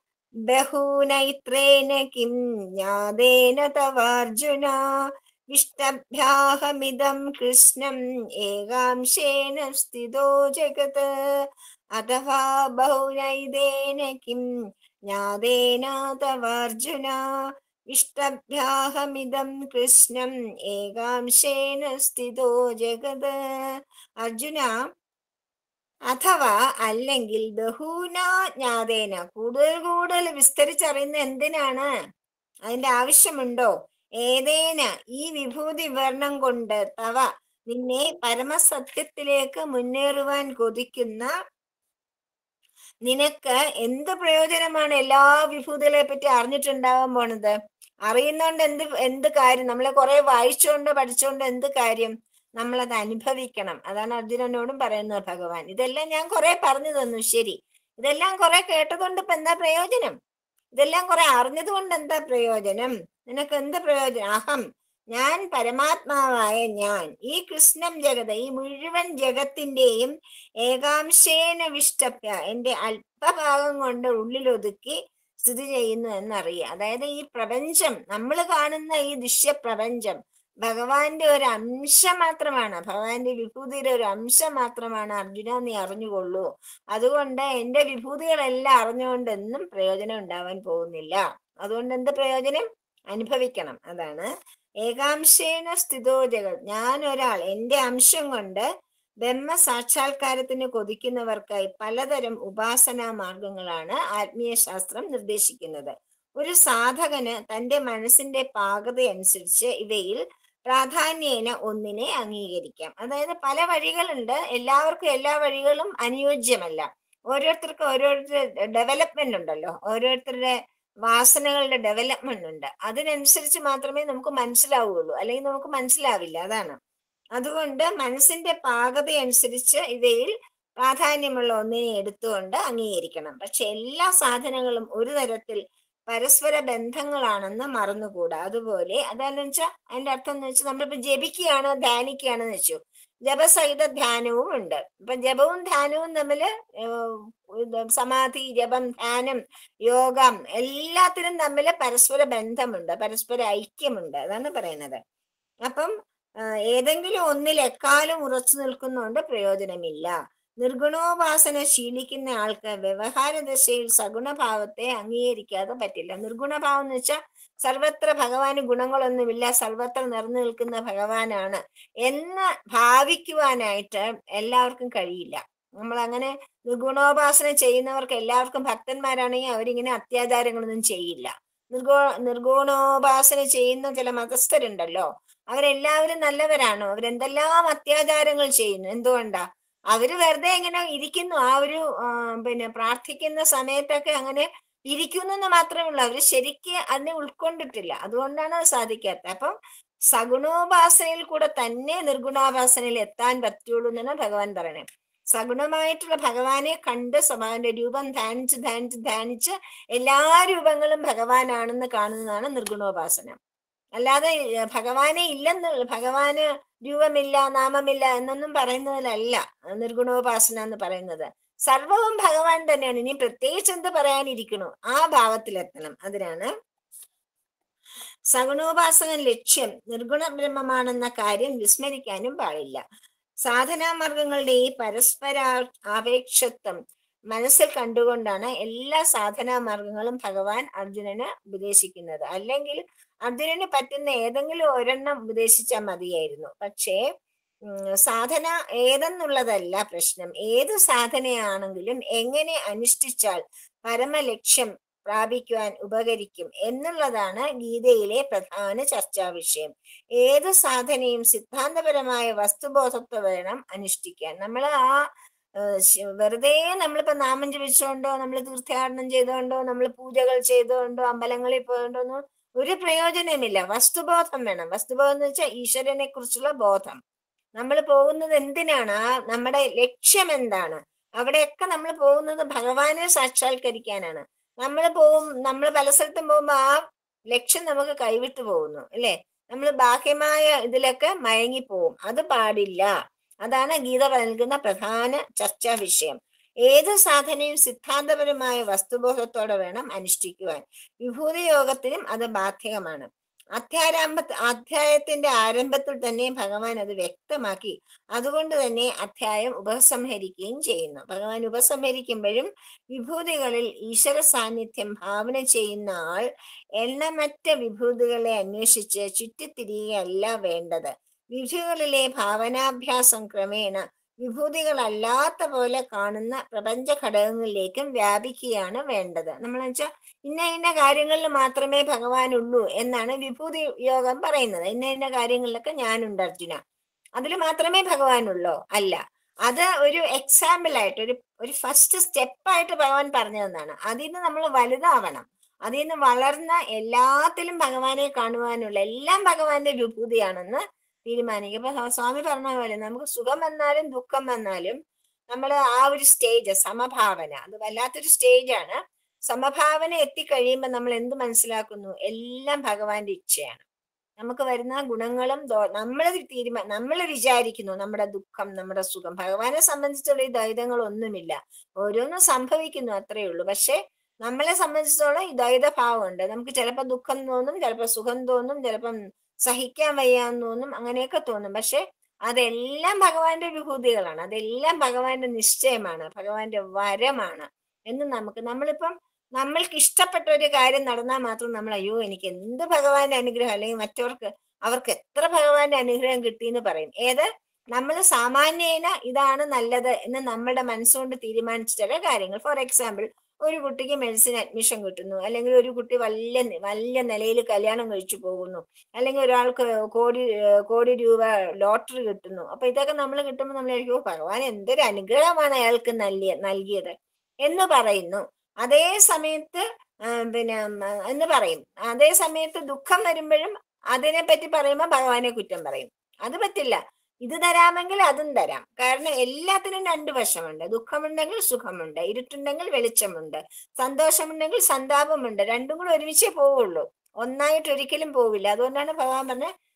Speaker 1: ബഹൂനൈത്രേന കിം ജ്ഞാതേന തവാർജുന വിഷ്ടഭ്യാഹമിതം കൃഷ്ണം ഏകാംശേന സ്ഥിതോ ജഗത് അഥവാ ബഹുനൈതേന കിം ജ്ഞാതേന തവാർജുന ഇഷ്ടഭ്യാഹമിതം കൃഷ്ണം ഏകാംശേന സ്ഥിതോ ജഗത് അർജുന അഥവാ അല്ലെങ്കിൽ ബഹൂന ജ്ഞാതേന കൂടുതൽ കൂടുതൽ വിസ്തരിച്ചറിയുന്ന എന്തിനാണ് അതിന്റെ ആവശ്യമുണ്ടോ ഏതേന ഈ വിഭൂതി വിവരണം കൊണ്ട് തവ നിന്നെ പരമസത്യത്തിലേക്ക് മുന്നേറുവാൻ കൊതിക്കുന്ന നിനക്ക് എന്ത് പ്രയോജനമാണ് എല്ലാ വിഭൂതികളെ പറ്റി അറിഞ്ഞിട്ടുണ്ടാവാൻ പോണത് അറിയുന്നോണ്ട് എന്ത് എന്ത് കാര്യം നമ്മളെ കുറെ വായിച്ചുകൊണ്ട് പഠിച്ചുകൊണ്ട് എന്ത് കാര്യം നമ്മളത് അനുഭവിക്കണം അതാണ് അർജുനനോടും പറയുന്നത് ഭഗവാൻ ഇതെല്ലാം ഞാൻ കുറെ പറഞ്ഞു തന്നു ശരി ഇതെല്ലാം കുറെ കേട്ടതുകൊണ്ട് ഇപ്പൊ എന്താ പ്രയോജനം ഇതെല്ലാം കുറെ അറിഞ്ഞത് കൊണ്ട് എന്താ പ്രയോജനം നിനക്ക് എന്ത് പ്രയോജനം അഹം ഞാൻ പരമാത്മാവായ ഞാൻ ഈ കൃഷ്ണം ജഗത ഈ മുഴുവൻ ജഗത്തിന്റെയും ഏകാംശേന വിഷ്ടപ്യ എന്റെ അല്പഭാഗം കൊണ്ട് ഉള്ളിലൊതുക്കി സ്ഥിതി ചെയ്യുന്നു എന്നറിയുക അതായത് ഈ പ്രപഞ്ചം നമ്മൾ കാണുന്ന ഈ ദൃശ്യപ്രപഞ്ചം ഭഗവാന്റെ ഒരു അംശം മാത്രമാണ് ഭഗവാന്റെ വിഭൂതിയുടെ ഒരു അംശം മാത്രമാണ് അർജുന നീ അറിഞ്ഞുകൊള്ളൂ അതുകൊണ്ട് എന്റെ വിഭൂതികളെല്ലാം അറിഞ്ഞുകൊണ്ട് എന്നും പ്രയോജനം ഉണ്ടാവാൻ പോകുന്നില്ല അതുകൊണ്ട് എന്ത് പ്രയോജനം അനുഭവിക്കണം അതാണ് ഏകാംശേന സ്ഥിതോ ജഗത് ഞാൻ ഒരാൾ എന്റെ അംശം കൊണ്ട് ബ്രഹ്മ സാക്ഷാത്കാരത്തിന് കൊതിക്കുന്നവർക്കായി പലതരം ഉപാസനാ മാർഗങ്ങളാണ് ആത്മീയ ശാസ്ത്രം നിർദ്ദേശിക്കുന്നത് ഒരു സാധകന് തന്റെ മനസ്സിന്റെ പാകതയനുസരിച്ച് ഇവയിൽ പ്രാധാന്യേന ഒന്നിനെ അംഗീകരിക്കാം അതായത് പല വഴികളുണ്ട് എല്ലാവർക്കും എല്ലാ വഴികളും അനുയോജ്യമല്ല ഓരോരുത്തർക്കും ഓരോരുത്തരുടെ ഡെവലപ്മെന്റ് ഉണ്ടല്ലോ ഓരോരുത്തരുടെ വാസനകളുടെ ഡെവലപ്മെന്റ് ഉണ്ട് അതിനനുസരിച്ച് മാത്രമേ നമുക്ക് മനസ്സിലാവുകയുള്ളൂ അല്ലെങ്കിൽ നമുക്ക് മനസ്സിലാവില്ല അതാണ് അതുകൊണ്ട് മനസ്സിന്റെ പാകതയനുസരിച്ച് ഇവയിൽ പ്രാധാന്യമുള്ള ഒന്നിനെ എടുത്തുകൊണ്ട് അംഗീകരിക്കണം പക്ഷെ എല്ലാ സാധനങ്ങളും ഒരു തരത്തിൽ പരസ്പര ബന്ധങ്ങളാണെന്ന് മറന്നുകൂടാ അതുപോലെ അതാന്ന് വെച്ചാൽ അതിന്റെ അർത്ഥം എന്ന് വെച്ചാൽ നമ്മളിപ്പോ ജപിക്കുകയാണ് ധ്യാനിക്കുകയാണെന്ന് വെച്ചു ജപസഹിത ധ്യാനവും ഉണ്ട് ഇപ്പൊ ജപവും ധ്യാനവും തമ്മില് ഏഹ് ഇത് സമാധി ജപം ധ്യാനം യോഗം എല്ലാത്തിനും തമ്മിൽ പരസ്പര ബന്ധമുണ്ട് പരസ്പര ഐക്യമുണ്ട് അതാണ് പറയുന്നത് അപ്പം ആ, ഏതെങ്കിലും ഒന്നിൽ എക്കാലം ഉറച്ചു നിൽക്കുന്നതുകൊണ്ട് പ്രയോജനമില്ല നിർഗുണോപാസന ശീലിക്കുന്ന ആൾക്ക് വ്യവഹാര ദശയിൽ സഗുണഭാവത്തെ അംഗീകരിക്കാതെ പറ്റില്ല നിർഗുണഭാവം എന്ന് വെച്ചാൽ സർവത്ര ഭഗവാന് ഗുണങ്ങളൊന്നുമില്ല സർവത്ര നിറഞ്ഞു നിൽക്കുന്ന ഭഗവാനാണ് എന്ന് ഭാവിക്കുവാനായിട്ട് എല്ലാവർക്കും കഴിയില്ല നമ്മൾ അങ്ങനെ നിർഗുണോപാസന ചെയ്യുന്നവർക്ക് എല്ലാവർക്കും ഭക്തന്മാരാണെങ്കിൽ അവരിങ്ങനെ അത്യാചാരങ്ങളൊന്നും ചെയ്യില്ല നിർഗോ നിർഗുണോപാസന ചെയ്യുന്ന ചില മതസ്ഥരുണ്ടല്ലോ അവരെല്ലാവരും നല്ലവരാണോ അവരെന്തെല്ലാം അത്യാചാരങ്ങൾ ചെയ്യുന്നു എന്തുകൊണ്ടാ അവര് വെറുതെ ഇങ്ങനെ ഇരിക്കുന്നു ആ ഒരു ആ, പിന്നെ പ്രാർത്ഥിക്കുന്ന സമയത്തൊക്കെ അങ്ങനെ ഇരിക്കുന്നു എന്ന് മാത്രമേ ഉള്ളൂ അവര് ശരിക്ക് അതിനെ ഉൾക്കൊണ്ടിട്ടില്ല അതുകൊണ്ടാണ് അത് സാധിക്കാത്തത് അപ്പം സഗുണോപാസനയിൽ കൂടെ തന്നെ നിർഗുണോപാസനയിൽ എത്താൻ പറ്റുള്ളൂ എന്നാണ് ഭഗവാൻ പറയണേ സഗുണമായിട്ടുള്ള ഭഗവാനെ കണ്ട് സ്വഭാവന്റെ രൂപം ധ്യാനിച്ച് ധ്യാനിച്ച് ധ്യാനിച്ച് എല്ലാ രൂപങ്ങളും ഭഗവാനാണെന്ന് കാണുന്നതാണ് നിർഗുണോപാസന അല്ലാതെ ഏർ ഭഗവാനെ ഇല്ലെന്ന് ഭഗവാന് രൂപമില്ല നാമമില്ല എന്നൊന്നും പറയുന്നതിലല്ല നിർഗുണോപാസന എന്ന് പറയുന്നത് സർവവും ഭഗവാൻ തന്നെയാണ് ഇനി പ്രത്യേകിച്ച് എന്ത് പറയാനിരിക്കണു ആ ഭാവത്തിലെത്തണം അതിനാണ് സഗുണോപാസന ലക്ഷ്യം നിർഗുണ ബ്രഹ്മമാണെന്ന കാര്യം വിസ്മരിക്കാനും പാടില്ല സാധനാമാർഗങ്ങളുടെ ഈ പരസ്പര ആപേക്ഷത്വം മനസ്സിൽ കണ്ടുകൊണ്ടാണ് എല്ലാ സാധനാ മാർഗങ്ങളും ഭഗവാൻ അർജുനന് ഉപദേശിക്കുന്നത് അല്ലെങ്കിൽ അർജുനന് പറ്റുന്ന ഏതെങ്കിലും ഒരെണ്ണം ഉപദേശിച്ചാൽ മതിയായിരുന്നു പക്ഷേ ഉം, സാധന ഏതെന്നുള്ളതല്ല പ്രശ്നം ഏത് സാധനയാണെങ്കിലും എങ്ങനെ അനുഷ്ഠിച്ചാൽ പരമലക്ഷ്യം പ്രാപിക്കുവാൻ ഉപകരിക്കും എന്നുള്ളതാണ് ഗീതയിലെ പ്രധാന ചർച്ചാ വിഷയം ഏത് സാധനയും സിദ്ധാന്തപരമായ വസ്തുബോധത്വം വേണം അനുഷ്ഠിക്കാൻ നമ്മൾ ആ ഏഹ് ശ- വെറുതെ നമ്മളിപ്പോ നാമം ജപിച്ചുകൊണ്ടോ നമ്മൾ തീർത്ഥാടനം ചെയ്തുകൊണ്ടോ നമ്മൾ പൂജകൾ ചെയ്തുകൊണ്ടോ അമ്പലങ്ങളിൽ പോയോണ്ടോ ഒന്നും ഒരു പ്രയോജനമില്ല വസ്തുബോധം വേണം വസ്തുബോധം എന്ന് വെച്ചാൽ ഈശ്വരനെ കുറിച്ചുള്ള ബോധം നമ്മൾ പോകുന്നത് എന്തിനാണ് ആ നമ്മുടെ ലക്ഷ്യം എന്താണ് അവിടെയൊക്കെ നമ്മൾ പോകുന്നത് ഭഗവാനെ സാക്ഷാത്കരിക്കാനാണ് നമ്മൾ പോകും നമ്മൾ പല സ്ഥലത്തും പോകുമ്പോൾ ആ ലക്ഷ്യം നമുക്ക് കൈവിട്ടു പോകുന്നു അല്ലേ നമ്മൾ ബാഹ്യമായ ഇതിലൊക്കെ മയങ്ങിപ്പോവും അത് പാടില്ല അതാണ് ഗീത നൽകുന്ന പ്രധാന ചർച്ചാ വിഷയം ഏത് സാധനയും സിദ്ധാന്തപരമായ വസ്തുബോധത്തോടെ വേണം അനുഷ്ഠിക്കുവാൻ വിഭൂതി യോഗത്തിനും അത് ബാധകമാണ് അധ്യാരംഭ അധ്യായത്തിന്റെ ആരംഭത്തിൽ തന്നെ ഭഗവാൻ അത് വ്യക്തമാക്കി അതുകൊണ്ട് തന്നെ അധ്യായം ഉപസംഹരിക്കുകയും ചെയ്യുന്നു ഭഗവാൻ ഉപസംഹരിക്കുമ്പോഴും വിഭൂതികളിൽ ഈശ്വര സാന്നിധ്യം ഭാവന ചെയ്യുന്ന ആൾ എണ്ണമറ്റ വിഭൂതികളെ അന്വേഷിച്ച് ചുറ്റിത്തിരികയല്ല വേണ്ടത് വിധികളിലെ ഭാവനാഭ്യാസം ക്രമേണ വിഭൂതികളല്ലാത്ത പോലെ കാണുന്ന പ്രപഞ്ച ഘടകങ്ങളിലേക്കും വ്യാപിക്കുകയാണ് വേണ്ടത് നമ്മൾ വെച്ചാൽ ഇന്ന ഇന്ന കാര്യങ്ങളിൽ മാത്രമേ ഭഗവാൻ ഉള്ളൂ എന്നാണ് വിഭൂതി യോഗം പറയുന്നത് ഇന്ന ഇന്ന കാര്യങ്ങളിലൊക്കെ ഞാനുണ്ട് അർജുന അതിൽ മാത്രമേ ഭഗവാൻ ഉള്ളൂ അല്ല അത് ഒരു എക്സാമ്പിൾ ആയിട്ട് ഒരു ഒരു ഫസ്റ്റ് സ്റ്റെപ്പായിട്ട് ഭഗവാൻ പറഞ്ഞു തന്നാണ് അതിൽ നിന്ന് നമ്മൾ വലുതാവണം അതിൽ നിന്ന് വളർന്ന എല്ലാത്തിലും ഭഗവാനെ കാണുവാനുള്ള എല്ലാം ഭഗവാന്റെ വിഭൂതിയാണെന്ന് തീരുമാനിക്കും അപ്പൊ സ്വാ- സ്വാമി പറഞ്ഞ പോലെ നമുക്ക് സുഖം വന്നാലും ദുഃഖം വന്നാലും നമ്മൾ ആ ഒരു സ്റ്റേജ് സമഭാവന അത് വല്ലാത്തൊരു സ്റ്റേജാണ് സമഭാവന എത്തിക്കഴിയുമ്പോൾ നമ്മൾ എന്ത് മനസ്സിലാക്കുന്നു എല്ലാം ഭഗവാന്റെ ഇച്ഛയാണ് നമുക്ക് വരുന്ന ഗുണങ്ങളും നമ്മൾ തീരുമാ നമ്മൾ വിചാരിക്കുന്നു നമ്മുടെ ദുഃഖം നമ്മുടെ സുഖം ഭഗവാനെ സംബന്ധിച്ചുള്ള ഈ ദ്വൈതങ്ങളൊന്നുമില്ല ഓരോന്നും സംഭവിക്കുന്നു അത്രയേ ഉള്ളൂ പക്ഷെ നമ്മളെ സംബന്ധിച്ചിടത്തോളം ഈ ദ്വൈതഭാവമുണ്ട് നമുക്ക് ചിലപ്പോൾ ദുഃഖം തോന്നും ചിലപ്പോൾ സുഖം തോന്നും ചിലപ്പം സഹിക്കാൻ വയ്യാന്ന് തോന്നും അങ്ങനെയൊക്കെ തോന്നും പക്ഷെ അതെല്ലാം ഭഗവാന്റെ വിഭൂതികളാണ് അതെല്ലാം ഭഗവാന്റെ നിശ്ചയമാണ് ഭഗവാന്റെ വരമാണ് എന്ന് നമുക്ക് നമ്മളിപ്പം നമ്മൾക്ക് ഇഷ്ടപ്പെട്ട ഒരു കാര്യം നടന്നാൽ മാത്രം നമ്മൾ അയ്യോ എനിക്ക് എന്ത് ഭഗവാന്റെ അനുഗ്രഹം അല്ലെങ്കിൽ മറ്റവർക്ക് അവർക്ക് എത്ര ഭഗവാന്റെ അനുഗ്രഹം കിട്ടിയെന്ന് പറയും ഏത് നമ്മൾ സാമാന്യേന ഇതാണ് നല്ലത് എന്ന് നമ്മുടെ മനസ്സുകൊണ്ട് തീരുമാനിച്ച ചില കാര്യങ്ങൾ ഫോർ എക്സാമ്പിൾ ഒരു കുട്ടിക്ക് മെഡിസിൻ അഡ്മിഷൻ കിട്ടുന്നു അല്ലെങ്കിൽ ഒരു കുട്ടി വലിയ നി- വലിയ നിലയിൽ കല്യാണം കഴിച്ചു പോകുന്നു അല്ലെങ്കിൽ ഒരാൾക്ക് കോടി ഏർ കോടി രൂപ ലോട്ടറി കിട്ടുന്നു അപ്പൊ ഇതൊക്കെ നമ്മൾ കിട്ടുമ്പോൾ നമ്മൾ വിചാരിക്കും, "ഓ, ഭഗവാൻ എന്തൊരു അനുഗ്രഹമാണ് അയാൾക്ക് നൽകിയ നൽകിയത് എന്ന് പറയുന്നു അതേ സമയത്ത് ആ, പിന്നെ ഉം, എന്ന് പറയും അതേ സമയത്ത് ദുഃഖം വരുമ്പോഴും അതിനെ പറ്റി പറയുമ്പോൾ ഭഗവാനെ കുറ്റം പറയും അത് പറ്റില്ല ഇത് തരാമെങ്കിൽ അതും തരാം കാരണം എല്ലാത്തിനും രണ്ട് വശമുണ്ട് ദുഃഖമുണ്ടെങ്കിൽ സുഖമുണ്ട് ഇരുട്ടുണ്ടെങ്കിൽ വെളിച്ചമുണ്ട് സന്തോഷമുണ്ടെങ്കിൽ സന്താപമുണ്ട് രണ്ടും കൂടെ ഒരുമിച്ചേ പോവുള്ളൂ ഒന്നായിട്ട് ഒരിക്കലും പോവില്ല അതുകൊണ്ടാണ് ഭഗവാൻ പറഞ്ഞത്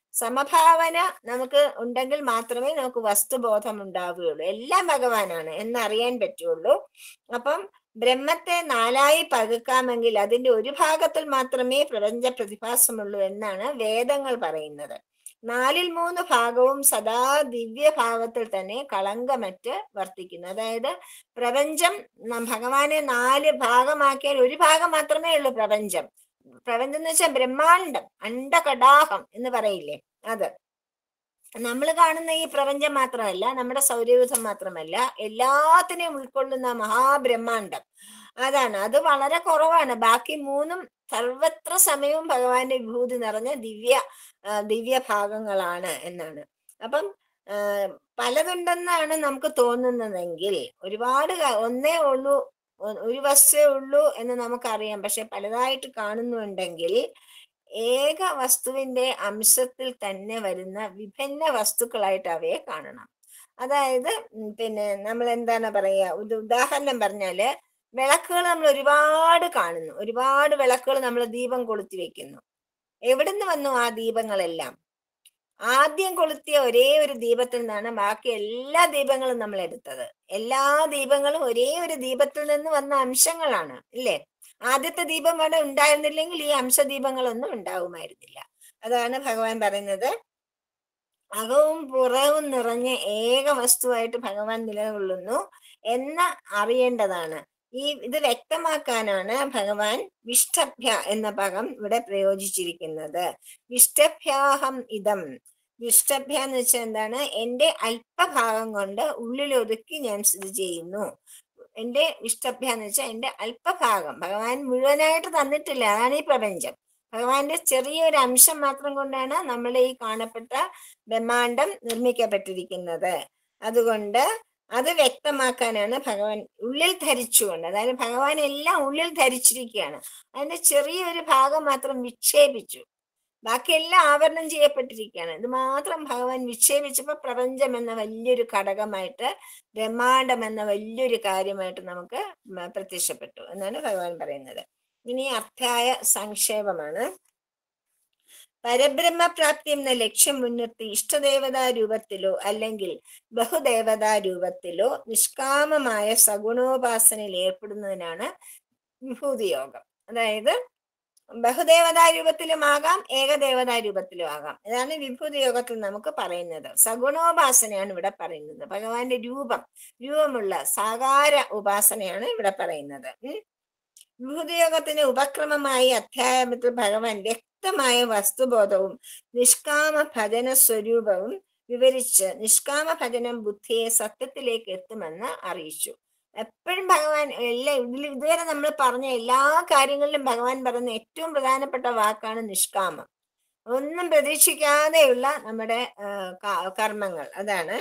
Speaker 1: സമഭാവന നമുക്ക് ഉണ്ടെങ്കിൽ മാത്രമേ നമുക്ക് വസ്തുബോധം ഉണ്ടാവുകയുള്ളൂ എല്ലാം ഭഗവാനാണ് എന്നറിയാൻ പറ്റുള്ളൂ അപ്പം ബ്രഹ്മത്തെ നാലായി പകുക്കാമെങ്കിൽ അതിന്റെ ഒരു ഭാഗത്തിൽ മാത്രമേ പ്രപഞ്ച പ്രതിഭാസമുള്ളൂ എന്നാണ് വേദങ്ങൾ പറയുന്നത് നാലിൽ മൂന്ന് ഭാഗവും സദാ ദിവ്യഭാവത്തിൽ തന്നെ കളങ്കമറ്റ് വർത്തിക്കുന്നു അതായത് പ്രപഞ്ചം ന- ഭഗവാനെ നാല് ഭാഗമാക്കിയാൽ ഒരു ഭാഗം മാത്രമേ ഉള്ളൂ പ്രപഞ്ചം പ്രപഞ്ചം എന്ന് വെച്ചാൽ ബ്രഹ്മാണ്ടം അണ്ടകടാഹം എന്ന് പറയില്ലേ അത് നമ്മൾ കാണുന്ന ഈ പ്രപഞ്ചം മാത്രമല്ല നമ്മുടെ സൗരയൂഥം മാത്രമല്ല എല്ലാത്തിനെയും ഉൾക്കൊള്ളുന്ന മഹാബ്രഹ്മാണ്ടം അതാണ് അത് വളരെ കുറവാണ് ബാക്കി മൂന്നും സർവത്ര സമയവും ഭഗവാന്റെ വിഭൂതി നിറഞ്ഞ ദിവ്യ ആ, ദിവ്യ ഭാഗങ്ങളാണ് എന്നാണ് അപ്പം ആ, പലതുണ്ടെന്നാണ് നമുക്ക് തോന്നുന്നതെങ്കിൽ ഒരുപാട് ക- ഒന്നേ ഉള്ളൂ ഒ- ഒരു വസ്തുവേ ഉള്ളൂ എന്ന് നമുക്കറിയാം പക്ഷെ പലതായിട്ട് കാണുന്നുണ്ടെങ്കിൽ ഏക വസ്തുവിന്റെ അംശത്തിൽ തന്നെ വരുന്ന വിഭിന്ന വസ്തുക്കളായിട്ട് അവയെ കാണണം അതായത് ഉം, പിന്നെ നമ്മൾ എന്താണ് പറയുക ഒരു ഉദാഹരണം പറഞ്ഞാല് വിളക്കുകൾ നമ്മൾ ഒരുപാട് കാണുന്നു ഒരുപാട് വിളക്കുകൾ നമ്മൾ ദീപം കൊളുത്തി വെക്കുന്നു എവിടുന്ന് വന്നു ആ ദീപങ്ങളെല്ലാം ആദ്യം കൊളുത്തിയ ഒരേ ഒരു ദീപത്തിൽ നിന്നാണ് ബാക്കി എല്ലാ ദീപങ്ങളും നമ്മൾ എടുത്തത് എല്ലാ ദീപങ്ങളും ഒരേ ഒരു ദീപത്തിൽ നിന്ന് വന്ന അംശങ്ങളാണ് ഇല്ലേ ആദ്യത്തെ ദീപം അവിടെ ഉണ്ടായിരുന്നില്ലെങ്കിൽ ഈ അംശദീപങ്ങളൊന്നും ഉണ്ടാവുമായിരുന്നില്ല അതാണ് ഭഗവാൻ പറയുന്നത് അകവും പുറവും നിറഞ്ഞ ഏക വസ്തുവായിട്ട് ഭഗവാൻ നിലകൊള്ളുന്നു എന്ന് അറിയേണ്ടതാണ് ഈ ഇത് വ്യക്തമാക്കാനാണ് ഭഗവാൻ വിഷ്ടഭ്യ എന്ന പദം ഇവിടെ പ്രയോജിച്ചിരിക്കുന്നത് വിഷ്ടഭ്യാഹം ഇതം വിഷ്ടഭ്യ എന്ന് വെച്ചാൽ എന്താണ് എന്റെ അല്പഭാഗം കൊണ്ട് ഉള്ളിലൊതുക്കി ഞാൻ സ്ഥിതി ചെയ്യുന്നു എന്റെ ഇഷ്ടഭ്യ എന്ന് വെച്ചാൽ എന്റെ അല്പഭാഗം ഭഗവാൻ മുഴുവനായിട്ട് തന്നിട്ടില്ല അതാണ് ഈ പ്രപഞ്ചം ഭഗവാന്റെ ചെറിയൊരു അംശം മാത്രം കൊണ്ടാണ് നമ്മുടെ ഈ കാണപ്പെട്ട ബ്രഹ്മാണ്ടം നിർമ്മിക്കപ്പെട്ടിരിക്കുന്നത് അതുകൊണ്ട് അത് വ്യക്തമാക്കാനാണ് ഭഗവാൻ ഉള്ളിൽ ധരിച്ചുകൊണ്ട് അതായത് ഭഗവാൻ എല്ലാം ഉള്ളിൽ ധരിച്ചിരിക്കുകയാണ് അതിന്റെ ചെറിയൊരു ഭാഗം മാത്രം വിക്ഷേപിച്ചു ബാക്കിയെല്ലാം ആവരണം ചെയ്യപ്പെട്ടിരിക്കുകയാണ് ഇത് മാത്രം ഭഗവാൻ വിക്ഷേപിച്ചപ്പോൾ പ്രപഞ്ചം എന്ന വലിയൊരു ഘടകമായിട്ട് ബ്രഹ്മാണ്ടം എന്ന വലിയൊരു കാര്യമായിട്ട് നമുക്ക് മ- പ്രത്യക്ഷപ്പെട്ടു എന്നാണ് ഭഗവാൻ പറയുന്നത് ഇനി അധ്യായ സംക്ഷേപമാണ് പരബ്രഹ്മപ്രാപ്തി എന്ന ലക്ഷ്യം മുൻനിർത്തി ഇഷ്ടദേവതാ രൂപത്തിലോ അല്ലെങ്കിൽ ബഹുദേവതാ രൂപത്തിലോ നിഷ്കാമമായ സഗുണോപാസനയിൽ ഏർപ്പെടുന്നതിനാണ് വിഭൂതി യോഗം അതായത് ബഹുദേവതാ രൂപത്തിലും ആകാം ഏകദേവതാ രൂപത്തിലും ആകാം ഇതാണ് വിഭൂതി യോഗത്തിൽ നമുക്ക് പറയുന്നത് സഗുണോപാസനയാണ് ഇവിടെ പറയുന്നത് ഭഗവാന്റെ രൂപം രൂപമുള്ള സാകാര ഉപാസനയാണ് ഇവിടെ പറയുന്നത് ഉം വിഭൂതിയോഗത്തിന് ഉപക്രമമായി അധ്യായത്തിൽ ഭഗവാൻ വ്യക്തമായ വസ്തുബോധവും നിഷ്കാമ ഭജന സ്വരൂപവും വിവരിച്ച് നിഷ്കാമ ഭജനം ബുദ്ധിയെ സത്യത്തിലേക്ക് എത്തുമെന്ന് അറിയിച്ചു എപ്പോഴും ഭഗവാൻ എല്ലാ ഇതിൽ ഇതുവരെ നമ്മൾ പറഞ്ഞ എല്ലാ കാര്യങ്ങളിലും ഭഗവാൻ പറയുന്ന ഏറ്റവും പ്രധാനപ്പെട്ട വാക്കാണ് നിഷ്കാമം ഒന്നും പ്രതീക്ഷിക്കാതെയുള്ള നമ്മുടെ ആ, ക- കർമ്മങ്ങൾ അതാണ്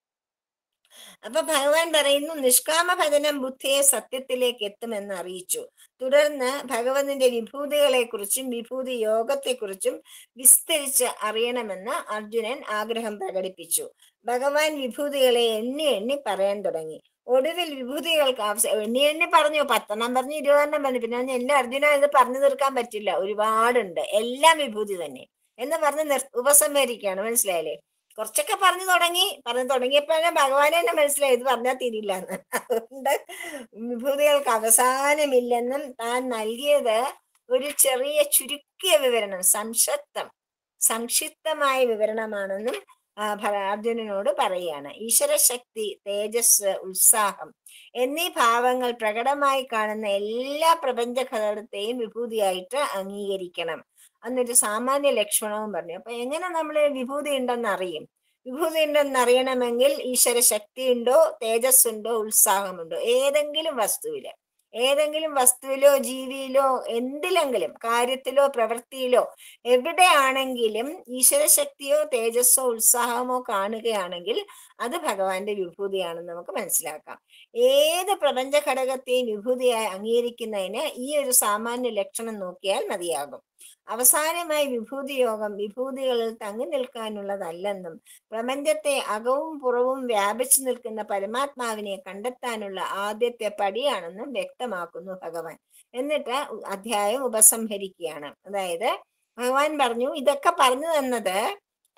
Speaker 1: അപ്പൊ ഭഗവാൻ പറയുന്നു നിഷ്കാമ ഭജനം ബുദ്ധിയെ സത്യത്തിലേക്ക് എത്തുമെന്ന് അറിയിച്ചു തുടർന്ന് ഭഗവതിന്റെ വിഭൂതികളെ കുറിച്ചും വിഭൂതി യോഗത്തെക്കുറിച്ചും വിസ്തരിച്ച് അറിയണമെന്ന് അർജുനൻ ആഗ്രഹം പ്രകടിപ്പിച്ചു ഭഗവാൻ വിഭൂതികളെ എണ്ണി എണ്ണി പറയാൻ തുടങ്ങി ഒടുവിൽ വിഭൂതികൾക്ക് അവസ- എണ്ണി എണ്ണി പറഞ്ഞു പത്തെണ്ണം പറഞ്ഞു ഇരുപതെണ്ണം പറഞ്ഞു പിന്നെ പറഞ്ഞു, എന്റെ അർജുന ഇത് പറഞ്ഞു തീർക്കാൻ പറ്റില്ല ഒരുപാടുണ്ട് എല്ലാം വിഭൂതി തന്നെ എന്ന് പറഞ്ഞ് നിർ ഉപസംഹരിക്കുകയാണ് മനസ്സിലായില്ലേ കുറച്ചൊക്കെ പറഞ്ഞു തുടങ്ങി പറഞ്ഞു തുടങ്ങിയപ്പോഴാണ് ഭഗവാനെ തന്നെ മനസ്സിലായി ഇത് പറഞ്ഞാൽ തീരില്ല എന്ന് അതുകൊണ്ട് വിഭൂതികൾക്ക് അവസാനമില്ലെന്നും താൻ നൽകിയത് ഒരു ചെറിയ ചുരുക്കിയ വിവരണം സംക്ഷിപ്തം സംക്ഷിപ്തമായ വിവരണമാണെന്നും ആ, ഭ- അർജുനനോട് പറയുകയാണ് ഈശ്വരശക്തി തേജസ് ഉത്സാഹം എന്നീ ഭാവങ്ങൾ പ്രകടമായി കാണുന്ന എല്ലാ പ്രപഞ്ചഘടകത്തെയും വിഭൂതിയായിട്ട് അംഗീകരിക്കണം എന്നൊരു സാമാന്യ ലക്ഷണവും പറഞ്ഞു അപ്പൊ എങ്ങനെ നമ്മൾ വിഭൂതി ഉണ്ടെന്ന് അറിയും വിഭൂതി ഉണ്ടെന്ന് അറിയണമെങ്കിൽ ഈശ്വര ശക്തി ഉണ്ടോ തേജസ് ഉണ്ടോ ഉത്സാഹമുണ്ടോ ഏതെങ്കിലും വസ്തുവില് ഏതെങ്കിലും വസ്തുവിലോ ജീവിയിലോ എന്തിലെങ്കിലും കാര്യത്തിലോ പ്രവൃത്തിയിലോ എവിടെയാണെങ്കിലും ഈശ്വര ശക്തിയോ തേജസ്സോ ഉത്സാഹമോ കാണുകയാണെങ്കിൽ അത് ഭഗവാന്റെ വിഭൂതിയാണെന്ന് നമുക്ക് മനസ്സിലാക്കാം ഏത് പ്രപഞ്ച ഘടകത്തെയും വിഭൂതിയായി അംഗീകരിക്കുന്നതിന് ഈ ഒരു സാമാന്യ ലക്ഷണം നോക്കിയാൽ മതിയാകും അവസാനമായി വിഭൂതി യോഗം വിഭൂതികളിൽ തങ്ങി നിൽക്കാനുള്ളതല്ലെന്നും പ്രപഞ്ചത്തെ അകവും പുറവും വ്യാപിച്ചു നിൽക്കുന്ന പരമാത്മാവിനെ കണ്ടെത്താനുള്ള ആദ്യത്തെ പടിയാണെന്നും വ്യക്തമാക്കുന്നു ഭഗവാൻ എന്നിട്ട് അധ്യായം ഉപസംഹരിക്കുകയാണ് അതായത് ഭഗവാൻ പറഞ്ഞു ഇതൊക്കെ പറഞ്ഞു തന്നത്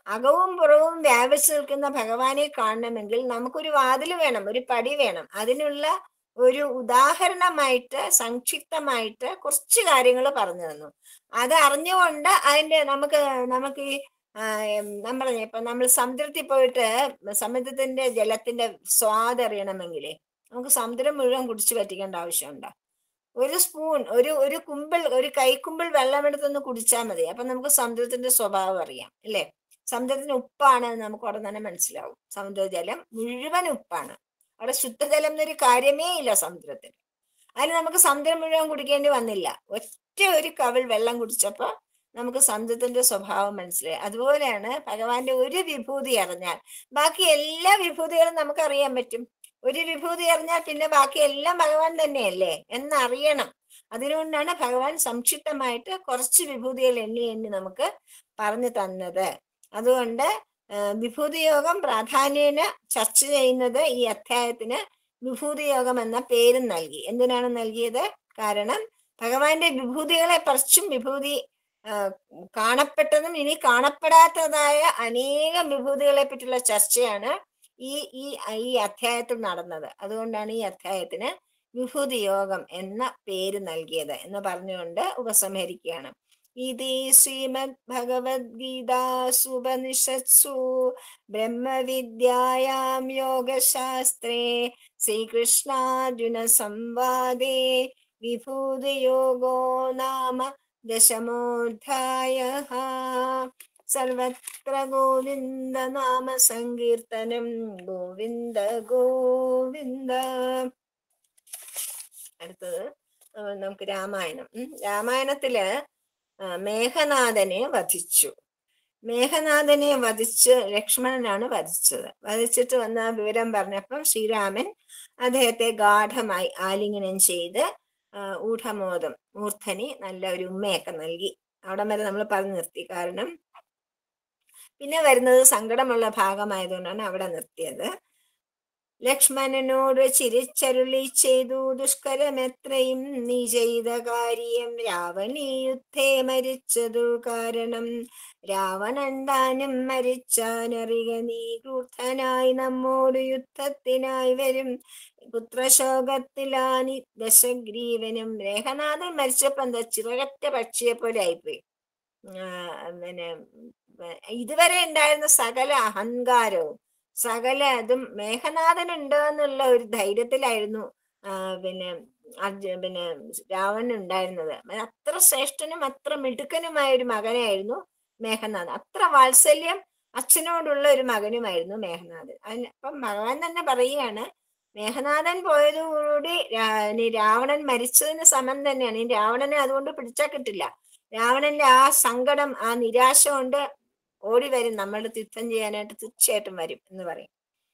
Speaker 1: അകവും പുറവും വ്യാപിച്ചു നിൽക്കുന്ന ഭഗവാനെ കാണണമെങ്കിൽ നമുക്കൊരു വാതിൽ വേണം ഒരു പടി വേണം അതിനുള്ള ഒരു ഉദാഹരണമായിട്ട് സംക്ഷിപ്തമായിട്ട് കുറച്ച് കാര്യങ്ങൾ പറഞ്ഞു തന്നു അത് അറിഞ്ഞുകൊണ്ട് അതിന്റെ നമുക്ക് നമുക്ക് ഈ ആ, ഉം, ഞാൻ പറഞ്ഞ ഇപ്പൊ നമ്മൾ സമുദ്രത്തിൽ പോയിട്ട് സമുദ്രത്തിന്റെ ജലത്തിന്റെ സ്വാദ് അറിയണമെങ്കിലേ നമുക്ക് സമുദ്രം മുഴുവൻ കുടിച്ചു പറ്റിക്കേണ്ട ആവശ്യമുണ്ടോ ഒരു സ്പൂൺ ഒരു ഒരു കുമ്പിൾ ഒരു കൈക്കുമ്പിൾ വെള്ളമെടുത്തൊന്ന് കുടിച്ചാൽ മതി അപ്പൊ നമുക്ക് സമുദ്രത്തിന്റെ സ്വഭാവം അറിയാം അല്ലേ സമുദ്രത്തിന് ഉപ്പാണ് എന്ന് നമുക്ക് ഉടനെ തന്നെ മനസ്സിലാവും സമുദ്രജലം മുഴുവൻ ഉപ്പാണ് അവിടെ ശുദ്ധജലം എന്നൊരു കാര്യമേ ഇല്ല സമുദ്രത്തിൽ അതിന് നമുക്ക് സമുദ്രം മുഴുവൻ കുടിക്കേണ്ടി വന്നില്ല ഒറ്റ ഒരു കവിൾ വെള്ളം കുടിച്ചപ്പോ നമുക്ക് സമുദ്രത്തിന്റെ സ്വഭാവം മനസ്സിലായി അതുപോലെയാണ് ഭഗവാന്റെ ഒരു വിഭൂതി അറിഞ്ഞാൽ ബാക്കി എല്ലാ വിഭൂതികളും നമുക്ക് അറിയാൻ പറ്റും ഒരു വിഭൂതി അറിഞ്ഞാൽ പിന്നെ ബാക്കി എല്ലാം ഭഗവാൻ തന്നെയല്ലേ എന്നറിയണം അതിനുകൊണ്ടാണ് ഭഗവാൻ സംക്ഷിപ്തമായിട്ട് കുറച്ച് വിഭൂതികൾ എണ്ണി എണ്ണി നമുക്ക് പറഞ്ഞു തന്നത് അതുകൊണ്ട് ആ, വിഭൂതി യോഗം പ്രാധാന്യേന ചർച്ച ചെയ്യുന്നത് ഈ അധ്യായത്തിന് വിഭൂതി യോഗം എന്ന പേരും നൽകി എന്തിനാണ് നൽകിയത് കാരണം ഭഗവാന്റെ വിഭൂതികളെ പറിച്ചും വിഭൂതി ആ, കാണപ്പെട്ടതും ഇനി കാണപ്പെടാത്തതായ അനേകം വിഭൂതികളെ പറ്റിയുള്ള ചർച്ചയാണ് ഈ ഈ ഈ അധ്യായത്തിൽ നടന്നത് അതുകൊണ്ടാണ് ഈ അധ്യായത്തിന് വിഭൂതി യോഗം എന്ന പേര് നൽകിയത് എന്ന് പറഞ്ഞുകൊണ്ട് ഉപസംഹരിക്കുകയാണ് ഇത് ശ്രീമദ് ഭഗവത്ഗീതാസുപനിഷത്സു ബ്രഹ്മവിദ്യായാം യോഗശാസ്ത്രേ ശ്രീകൃഷ്ണാർജുന സംവാദേ വിഭൂതിയോഗോ നാമ ദശമോധ്യായ സർവത്ര ഗോവിന്ദ നാമ സങ്കീർത്തനം ഗോവിന്ദ ഗോവിന്ദ അടുത്തത് ആ, നമുക്ക് രാമായണം ഉം. രാമായണത്തില് ആ, മേഘനാഥനെ വധിച്ചു മേഘനാഥനെ വധിച്ച് ലക്ഷ്മണനാണ് വധിച്ചത് വധിച്ചിട്ട് വന്ന ആ വിവരം പറഞ്ഞപ്പം ശ്രീരാമൻ അദ്ദേഹത്തെ ഗാഠമായി ആലിംഗനം ചെയ്ത് ആ, ഊഢമോദം മൂർധനി നല്ല ഒരു ഉമ്മയൊക്കെ നൽകി അവിടം വരെ നമ്മൾ പറഞ്ഞു നിർത്തി കാരണം പിന്നെ വരുന്നത് സങ്കടമുള്ള ഭാഗമായതുകൊണ്ടാണ് അവിടെ നിർത്തിയത് ലക്ഷ്മണനോട് ചിരിച്ചരുളി ചെയ്തു ദുഷ്കരമെത്രയും നീ ചെയ്ത കാര്യം രാവണീ യുദ്ധേ മരിച്ചതു കാരണം രാവണൻ താനും മരിച്ചാനറിക നീ ക്രൂദ്ധനായി നമ്മോട് യുദ്ധത്തിനായി വരും പുത്രശോകത്തിലാനി ദശഗ്രീവനും രേഖനാഥൻ മരിച്ചപ്പോ എന്താ ചിറകറ്റ പക്ഷിയെ പോലെ ആയിപ്പോയി ആ, പിന്നെ ഉം, ഇതുവരെ ഉണ്ടായിരുന്ന സകല അഹങ്കാരവും സകല അതും മേഘനാഥൻ ഉണ്ട് എന്നുള്ള ഒരു ധൈര്യത്തിലായിരുന്നു ആ, പിന്നെ അർജു പിന്നെ രാവണൻ ഉണ്ടായിരുന്നത് അത്ര ശ്രേഷ്ഠനും അത്ര മിടുക്കനുമായ ഒരു മകനായിരുന്നു മേഘനാഥൻ അത്ര വാത്സല്യം അച്ഛനോടുള്ള ഒരു മകനുമായിരുന്നു മേഘനാഥൻ അതിന് അപ്പം ഭഗവാൻ തന്നെ പറയുകയാണ് മേഘനാഥൻ പോയതോടുകൂടി രാ- ഇനി രാവണൻ മരിച്ചതിന് സമം തന്നെയാണ് ഇനി രാവണനെ അതുകൊണ്ട് പിടിച്ചാൽ കിട്ടില്ല രാവണന്റെ ആ സങ്കടം ആ നിരാശ കൊണ്ട് ഓടി വരും നമ്മളുടെ യുദ്ധം ചെയ്യാനായിട്ട് തീർച്ചയായിട്ടും വരും എന്ന് പറയും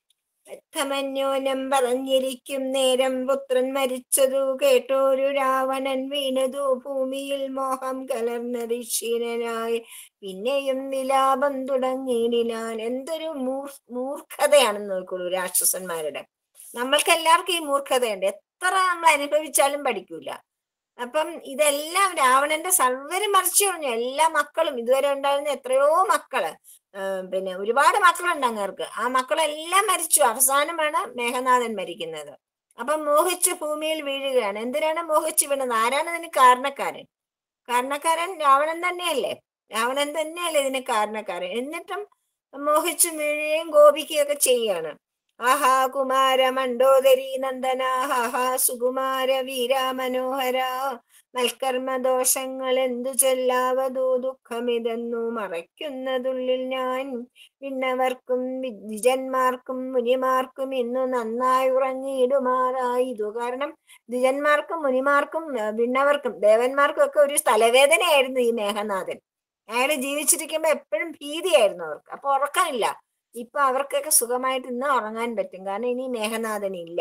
Speaker 1: വ്യക്തമന്യോനം പറഞ്ഞിരിക്കും നേരം പുത്രൻ മരിച്ചതു കേട്ടോരു രാവണൻ വീണതു ഭൂമിയിൽ മോഹം കലർന്നത് ക്ഷീണനായി പിന്നെയും വിലാപം തുടങ്ങിയിടിനാൻ എന്തൊരു മൂർ മൂർഖതയാണെന്ന് നോക്കുള്ളൂ രാക്ഷസന്മാരുടെ നമ്മൾക്ക് എല്ലാവർക്കും ഈ മൂർഖതയുണ്ട് എത്ര നമ്മൾ അനുഭവിച്ചാലും പഠിക്കൂല അപ്പം ഇതെല്ലാം രാവണന്റെ സർവരും മറിച്ചു കളഞ്ഞു എല്ലാ മക്കളും ഇതുവരെ ഉണ്ടായിരുന്ന എത്രയോ മക്കള് ആ, പിന്നെ ഒരുപാട് മക്കളുണ്ട് അങ്ങേർക്ക് ആ മക്കളെല്ലാം മരിച്ചു അവസാനമാണ് മേഘനാഥൻ മരിക്കുന്നത് അപ്പൊ മോഹിച്ച് ഭൂമിയിൽ വീഴുകയാണ് എന്തിനാണ് മോഹിച്ച് വീണത് ആരാണ് ഇതിന് കാരണക്കാരൻ കാരണക്കാരൻ രാവണൻ തന്നെയല്ലേ രാവണൻ തന്നെയല്ലേ ഇതിന് കാരണക്കാരൻ എന്നിട്ടും മോഹിച്ചു വീഴുകയും ഗോപിക്കുകയും ഒക്കെ ചെയ്യാണ് ആഹാ കുമാര മണ്ഡോദരി നന്ദന ഹാഹാ സുകുമാര വീര മനോഹര മൽക്കർമ്മ ദോഷങ്ങൾ എന്തു ചൊല്ലാവതോ ദുഃഖമിതെന്നു മറയ്ക്കുന്നതുള്ളിൽ ഞാൻ വിണ്ണവർക്കും ദ്വിജന്മാർക്കും മുനിമാർക്കും ഇന്നു നന്നായി ഉറങ്ങിയിടുമാറായതു കാരണം ദ്വിജന്മാർക്കും മുനിമാർക്കും ആ, വിണ്ണവർക്കും ദേവന്മാർക്കും ഒക്കെ ഒരു തലവേദനയായിരുന്നു ഈ മേഘനാഥൻ അയാൾ ജീവിച്ചിരിക്കുമ്പോ എപ്പോഴും ഭീതിയായിരുന്നു അവർക്ക് അപ്പൊ ഉറക്കമില്ല ഇപ്പൊ അവർക്കൊക്കെ സുഖമായിട്ട് ഇന്ന് ഉറങ്ങാൻ പറ്റും കാരണം ഇനി മേഘനാഥൻ ഇല്ല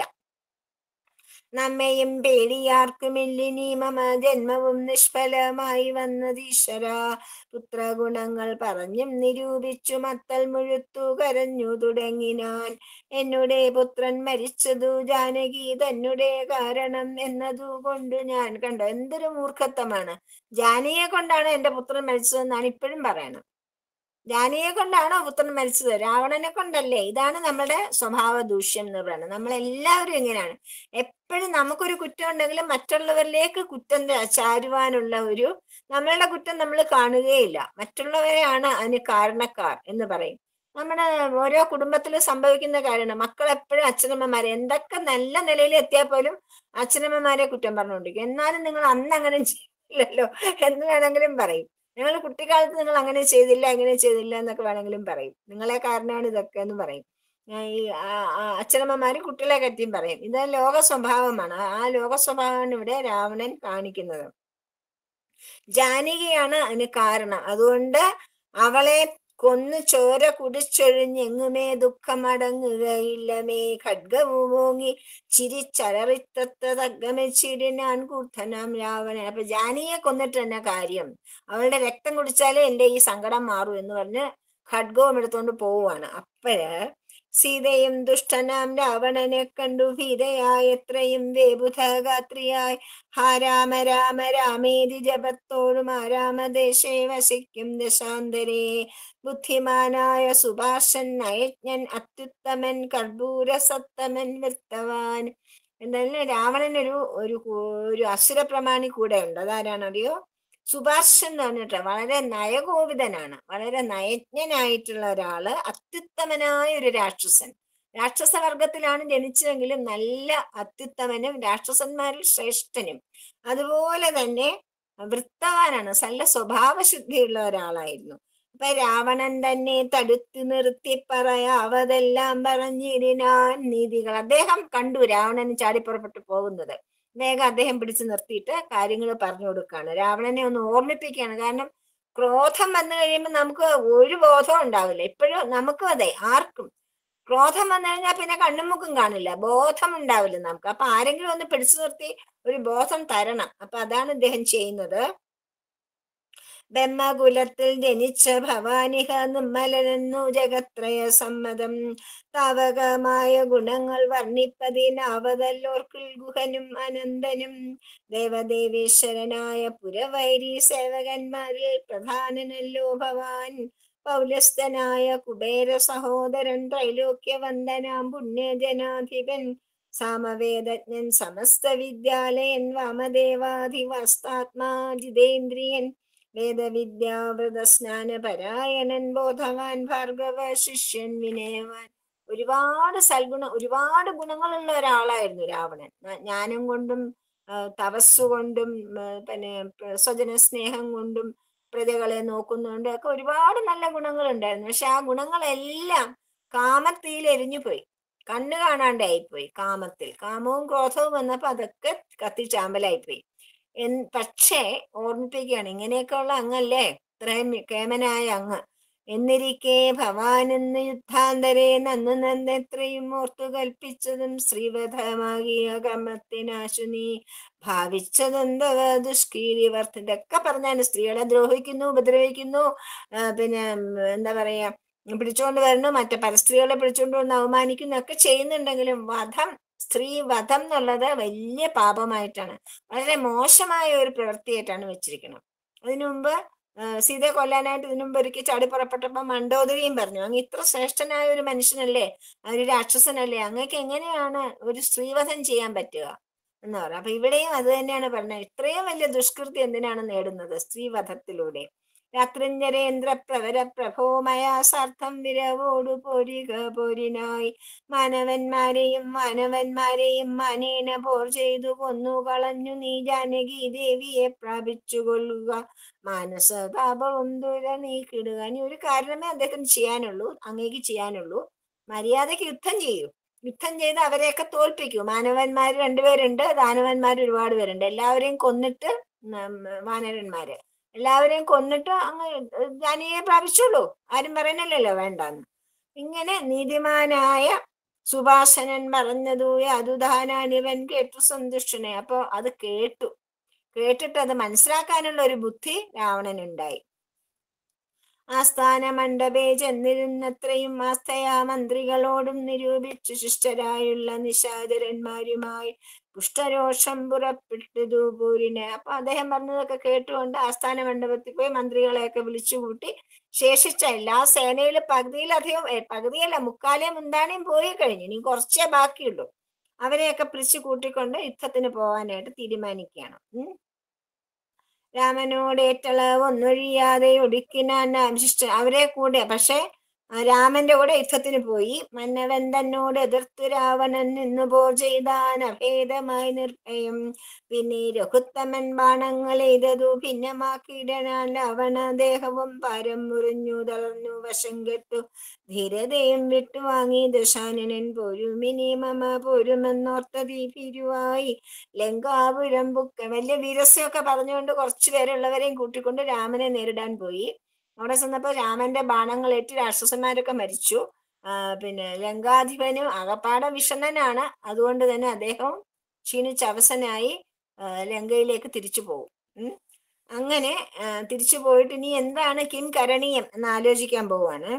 Speaker 1: നമ്മയും പേടിയാർക്കുമില്ലിനി മമ ജന്മവും നിഷ്ഫലമായി വന്നതീശ്വര പുത്രഗുണങ്ങൾ പറഞ്ഞും നിരൂപിച്ചു മത്തൽ മുഴുത്തു കരഞ്ഞു തുടങ്ങിനാൻ എന്നുടെ പുത്രൻ മരിച്ചതു ജാനകി തന്നെ കാരണം എന്നതു കൊണ്ട് ഞാൻ കണ്ടു എന്തൊരു മൂർഖത്വമാണ് ജാനകിയെ കൊണ്ടാണ് എന്റെ പുത്രൻ മരിച്ചതെന്നാണ് ഇപ്പോഴും പറയണം ജാനിയെ കൊണ്ടാണോ പുത്രൻ മരിച്ചത് രാവണനെ കൊണ്ടല്ലേ ഇതാണ് നമ്മുടെ സ്വഭാവ ദൂഷ്യം എന്ന് പറയുന്നത് നമ്മളെല്ലാവരും ഇങ്ങനെയാണ് എപ്പോഴും നമുക്കൊരു കുറ്റം ഉണ്ടെങ്കിലും മറ്റുള്ളവരിലേക്ക് കുറ്റം ത- ചാരുവാനുള്ള ഒരു നമ്മളുടെ കുറ്റം നമ്മൾ കാണുകയില്ല മറ്റുള്ളവരെയാണ് അതിന് കാരണക്കാർ എന്ന് പറയും നമ്മുടെ ഓരോ കുടുംബത്തിൽ സംഭവിക്കുന്ന കാര്യമാണ് മക്കൾ എപ്പോഴും അച്ഛനമ്മമാരെ എന്തൊക്കെ നല്ല നിലയിൽ എത്തിയാൽ പോലും അച്ഛനമ്മമാരെ കുറ്റം പറഞ്ഞുകൊണ്ടിരിക്കും എന്നാലും നിങ്ങൾ അന്ന് അങ്ങനെ ചെയ്യില്ലല്ലോ എന്ന് വേണമെങ്കിലും പറയും നിങ്ങൾ കുട്ടിക്കാലത്ത് നിങ്ങൾ അങ്ങനെ ചെയ്തില്ല അങ്ങനെ ചെയ്തില്ല എന്നൊക്കെ വേണമെങ്കിലും പറയും നിങ്ങളെ കാരണമാണ് ഇതൊക്കെ എന്ന് പറയും ആ, ഈ ആ- ആ അച്ഛനമ്മമാര് കുട്ടികളെ കറ്റിയും പറയും ഇത് ലോക സ്വഭാവമാണ് ആ ലോക സ്വഭാവമാണ് ഇവിടെ രാവണൻ കാണിക്കുന്നത് ജാനകിയാണ് അതിന് കാരണം അതുകൊണ്ട് അവളെ കൊന്നു ചോര കുടിച്ചൊഴിഞ്ഞെങ്ങുമേ ദുഃഖമടങ്ങുകയില്ലമേ ഖഡ്ഗവും ഓങ്ങി ചിരിച്ചലറിത്തത്തഗമിച്ചിടിനാൻ കൂർത്തനാം രാവണൻ അപ്പൊ ജാനിയെ കൊന്നിട്ട് തന്നെ കാര്യം അവളുടെ രക്തം കുടിച്ചാലേ എന്റെ ഈ സങ്കടം മാറൂ എന്ന് പറഞ്ഞ് ഖഡ്ഗവും എടുത്തുകൊണ്ട് പോവുകയാണ് അപ്പോഴ് സീതയും ദുഷ്ടനാം രാവണനെ കണ്ടു ഭീതയായി എത്രയും വേബുധഗാത്രിയായി ഹാ രാമ രാമ രാമേതി ജപത്തോടും ആ രാമദേശേ വസിക്കും ദശാന്തരേ ബുദ്ധിമാനായ സുഭാഷൻ നയജ്ഞൻ അത്യുത്തമൻ കർപ്പൂര സത്തമൻ വൃത്തവാൻ എന്തായാലും രാവണൻ ഒരു ഒരു കൂ- ഒരു അസുര പ്രമാണി കൂടെ ഉണ്ട് അതാരാണറിയോ സുഭാഷൻ എന്ന് പറഞ്ഞിട്ട് വളരെ നയകോപിതനാണ് വളരെ നയജ്ഞനായിട്ടുള്ള ഒരാള് അത്യുത്തമനായ ഒരു രാക്ഷസൻ രാക്ഷസ വർഗത്തിലാണ് ജനിച്ചതെങ്കിലും നല്ല അത്യുത്തമനും രാക്ഷസന്മാരിൽ ശ്രേഷ്ഠനും അതുപോലെ തന്നെ വൃത്തവാനാണ് നല്ല സ്വഭാവശുദ്ധിയുള്ള ഒരാളായിരുന്നു അപ്പൊ രാവണൻ തന്നെ തടുത്തു നിർത്തി പറയാവതെല്ലാം പറഞ്ഞിരിനാൻ നീതികൾ അദ്ദേഹം കണ്ടു രാവണൻ ചാടിപ്പുറപ്പെട്ടു പോകുന്നത് വേഗം അദ്ദേഹം പിടിച്ചു നിർത്തിയിട്ട് കാര്യങ്ങൾ പറഞ്ഞു കൊടുക്കുകയാണ് രാവണനെ ഒന്ന് ഓർമ്മിപ്പിക്കുകയാണ് കാരണം ക്രോധം വന്നു കഴിയുമ്പോൾ നമുക്ക് ഒരു ബോധവും ഉണ്ടാവില്ല ഇപ്പോഴും നമുക്കും അതെ ആർക്കും ക്രോധം വന്നു കഴിഞ്ഞാൽ പിന്നെ കണ്ണും മുക്കും കാണില്ല ബോധം ഉണ്ടാവില്ല നമുക്ക് അപ്പൊ ആരെങ്കിലും ഒന്ന് പിടിച്ചു നിർത്തി ഒരു ബോധം തരണം അപ്പൊ അതാണ് ഇദ്ദേഹം ചെയ്യുന്നത് ബ്രഹ്മകുലത്തിൽ ജനിച്ച ഭവാനിഹ നിർമ്മലനെന്നു ജഗത്രയ സമ്മതം താവകമായ ഗുണങ്ങൾ വർണ്ണിപ്പതിനാവതല്ലോർക്കിൽ ഗുഹനും അനന്തനും ദേവദേവേശ്വരനായ പുരവൈരി സേവകന്മാരിൽ പ്രധാനനല്ലോ ഭവാൻ പൗലസ്ഥനായ കുബേര സഹോദരൻ ത്രൈലോക്യവന്ദനാം പുണ്യജനാധിപൻ സാമവേദജ്ഞൻ സമസ്ത വിദ്യാലയൻ വാമദേവാധിവസ്താത്മാ ജിതേന്ദ്രിയൻ വേദവിദ്യാവൃത സ്നാനപരായണൻ ബോധവാൻ ഭാർഗവ ശിഷ്യൻ വിനയവാൻ ഒരുപാട് സൽഗുണ ഒരുപാട് ഗുണങ്ങളുള്ള ഒരാളായിരുന്നു രാവണൻ ന- ജ്ഞാനം കൊണ്ടും ആ, തപസ്സു കൊണ്ടും ആ, പിന്നെ പ്ര- സ്വജന സ്നേഹം കൊണ്ടും പ്രജകളെ നോക്കുന്നുണ്ട് ഒക്കെ ഒരുപാട് നല്ല ഗുണങ്ങൾ ഉണ്ടായിരുന്നു പക്ഷെ ആ ഗുണങ്ങളെല്ലാം കാമത്തിൽ എരിഞ്ഞുപോയി കണ്ണ് കാണാണ്ടായിപ്പോയി കാമത്തിൽ കാമവും ക്രോധവും വന്നപ്പോ അതൊക്കെ കത്തിച്ചാമ്പലായിപ്പോയി എൻ പക്ഷേ ഓർമ്മിപ്പിക്കുകയാണ് ഇങ്ങനെയൊക്കെയുള്ള അങ്ങല്ലേ ഇത്രയും കേമനായ അങ്ങ് എന്നിരിക്കെ ഭവാനെന്ന് യുദ്ധാന്തരെ നന്ന് നന്നെത്രയും ഓർത്തു കൽപ്പിച്ചതും ശ്രീവധമാകിയ കർമ്മത്തിനാശു നീ ഭാവിച്ചതെന്തവ ദുഷ്കീരിവർത്തി ഇതൊക്കെ പറഞ്ഞാണ് സ്ത്രീകളെ ദ്രോഹിക്കുന്നു ഉപദ്രവിക്കുന്നു ആ, പിന്നെ ഉം, എന്താ പറയാ പിടിച്ചോണ്ട് വരുന്നു മറ്റേ പരസ്ത്രീകളെ പിടിച്ചോണ്ട് വന്ന് അവമാനിക്കുന്നു ഒക്കെ ചെയ്യുന്നുണ്ടെങ്കിലും വധം സ്ത്രീ വധം എന്നുള്ളത് വലിയ പാപമായിട്ടാണ് വളരെ മോശമായ ഒരു പ്രവൃത്തിയായിട്ടാണ് വെച്ചിരിക്കുന്നത് അതിനു മുമ്പ് ആ, സീതയെ കൊല്ലാനായിട്ട് ഇതിനു മുമ്പ് ഒരിക്കൽ ചാടി പുറപ്പെട്ടപ്പോ മണ്ഡോദരിയും പറഞ്ഞു അങ്ങ് ഇത്ര ശ്രേഷ്ഠനായ ഒരു മനുഷ്യനല്ലേ ആ ഒരു രാക്ഷസനല്ലേ അങ്ങക്ക് എങ്ങനെയാണ് ഒരു സ്ത്രീവധം ചെയ്യാൻ പറ്റുക എന്ന് പറയാം അപ്പൊ ഇവിടെയും അത് തന്നെയാണ് പറഞ്ഞത് ഇത്രയും വലിയ ദുഷ്കൃതി എന്തിനാണ് നേടുന്നത് സ്ത്രീവധത്തിലൂടെ രാത്രിഞ്ചരേന്ദ്ര പ്രവര പ്രഭോമയാസാർത്ഥം വിരവോടു പോരിക പോരിനായി മാനവന്മാരെയും മാനവന്മാരെയും മാനേന പോർ ചെയ്തു കൊന്നു കളഞ്ഞു നീ ജാനകി ദേവിയെ പ്രാപിച്ചു കൊള്ളുക മാനസതാപവും ദുര നീക്കിടുക ഇനി ഒരു കാരണമേ അദ്ദേഹത്തിന് ചെയ്യാനുള്ളൂ അങ്ങേക്ക് ചെയ്യാനുള്ളൂ മര്യാദയ്ക്ക് യുദ്ധം ചെയ്യൂ യുദ്ധം ചെയ്ത് അവരെയൊക്കെ തോൽപ്പിക്കൂ മാനവന്മാർ രണ്ടുപേരുണ്ട് ദാനവന്മാർ ഒരുപാട് പേരുണ്ട് എല്ലാവരെയും കൊന്നിട്ട് ഉം, വാനരന്മാര് എല്ലാവരെയും കൊന്നിട്ട് അങ്ങ് ജാനിയെ പ്രാപിച്ചോളൂ ആരും പറയണല്ലോ വേണ്ടെന്ന് ഇങ്ങനെ നീതിമാനായ സുഭാഷനൻ പറഞ്ഞതു അതുദാനാനിവൻ കേട്ടു സന്തുഷ്ടനെ അപ്പൊ അത് കേട്ടു കേട്ടിട്ട് അത് മനസ്സിലാക്കാനുള്ള ഒരു ബുദ്ധി രാവണനുണ്ടായി ആസ്ഥാന മണ്ഡപേ ചെന്നിരുന്നത്രയും ആസ്ഥയാ മന്ത്രികളോടും നിരൂപിച്ചു ശിഷ്ടരായുള്ള നിശാചരന്മാരുമായി കുഷ്ഠരോഷം പുറപ്പെട്ടു പൂരിനെ അപ്പൊ അദ്ദേഹം പറഞ്ഞതൊക്കെ കേട്ടുകൊണ്ട് ആസ്ഥാന മണ്ഡപത്തിൽ പോയി മന്ത്രികളെയൊക്കെ വിളിച്ചുകൂട്ടി ശേഷിച്ച എല്ലാ സേനയിൽ പകുതിയിലധികം ഏ, പകുതിയല്ല മുക്കാലേ മുന്താണിയും പോയി കഴിഞ്ഞു ഇനി കുറച്ചേ ബാക്കിയുള്ളൂ അവരെയൊക്കെ പിടിച്ചു കൂട്ടിക്കൊണ്ട് യുദ്ധത്തിന് പോകാനായിട്ട് തീരുമാനിക്കുകയാണ് ഉം. രാമനോട് ഏറ്റളവ് ഒന്നൊഴിയാതെ ഒടുക്കിനാൻ അഭിഷിഷ്ട അവരെ കൂടെ പക്ഷെ ആ രാമന്റെ കൂടെ യുദ്ധത്തിന് പോയി മന്നവൻ തന്നോട് എതിർത്തു രാവണൻ നിന്നു പോ ചെയ്താൻ അഭേദമായി നിർഭയം പിന്നെ രഘുത്തമൻ ബാണങ്ങൾ എയ്തതു ഭിന്നമാക്കിയിടനാൻ രാവണ ദേഹവും പാരം മുറിഞ്ഞു തളർന്നു വശം കെട്ടു ധീരതയും വിട്ടുവാങ്ങി ദശാനനൻ പോരുമിനി മമ പോരുമെന്നോർത്ത ദീപിരുവായി ലങ്കാപുരം ബുക്ക് വലിയ വീരസ്യമൊക്കെ പറഞ്ഞുകൊണ്ട് കുറച്ചു പേരുള്ളവരെയും കൂട്ടിക്കൊണ്ട് രാമനെ നേരിടാൻ പോയി അവിടെ ചെന്നപ്പോ രാമന്റെ ബാണങ്ങളേറ്റ് രാക്ഷസന്മാരൊക്കെ മരിച്ചു ആ, പിന്നെ ലങ്കാധിപനും അകപ്പാട വിഷണ്ണനാണ് അതുകൊണ്ട് തന്നെ അദ്ദേഹം ക്ഷീണിച്ച അവസനായി ആ, ലങ്കയിലേക്ക് തിരിച്ചു പോകും ഉം. അങ്ങനെ ആ, തിരിച്ചു പോയിട്ട് ഇനി എന്താണ് കിം കരണീയം എന്ന് ആലോചിക്കാൻ പോവാണ്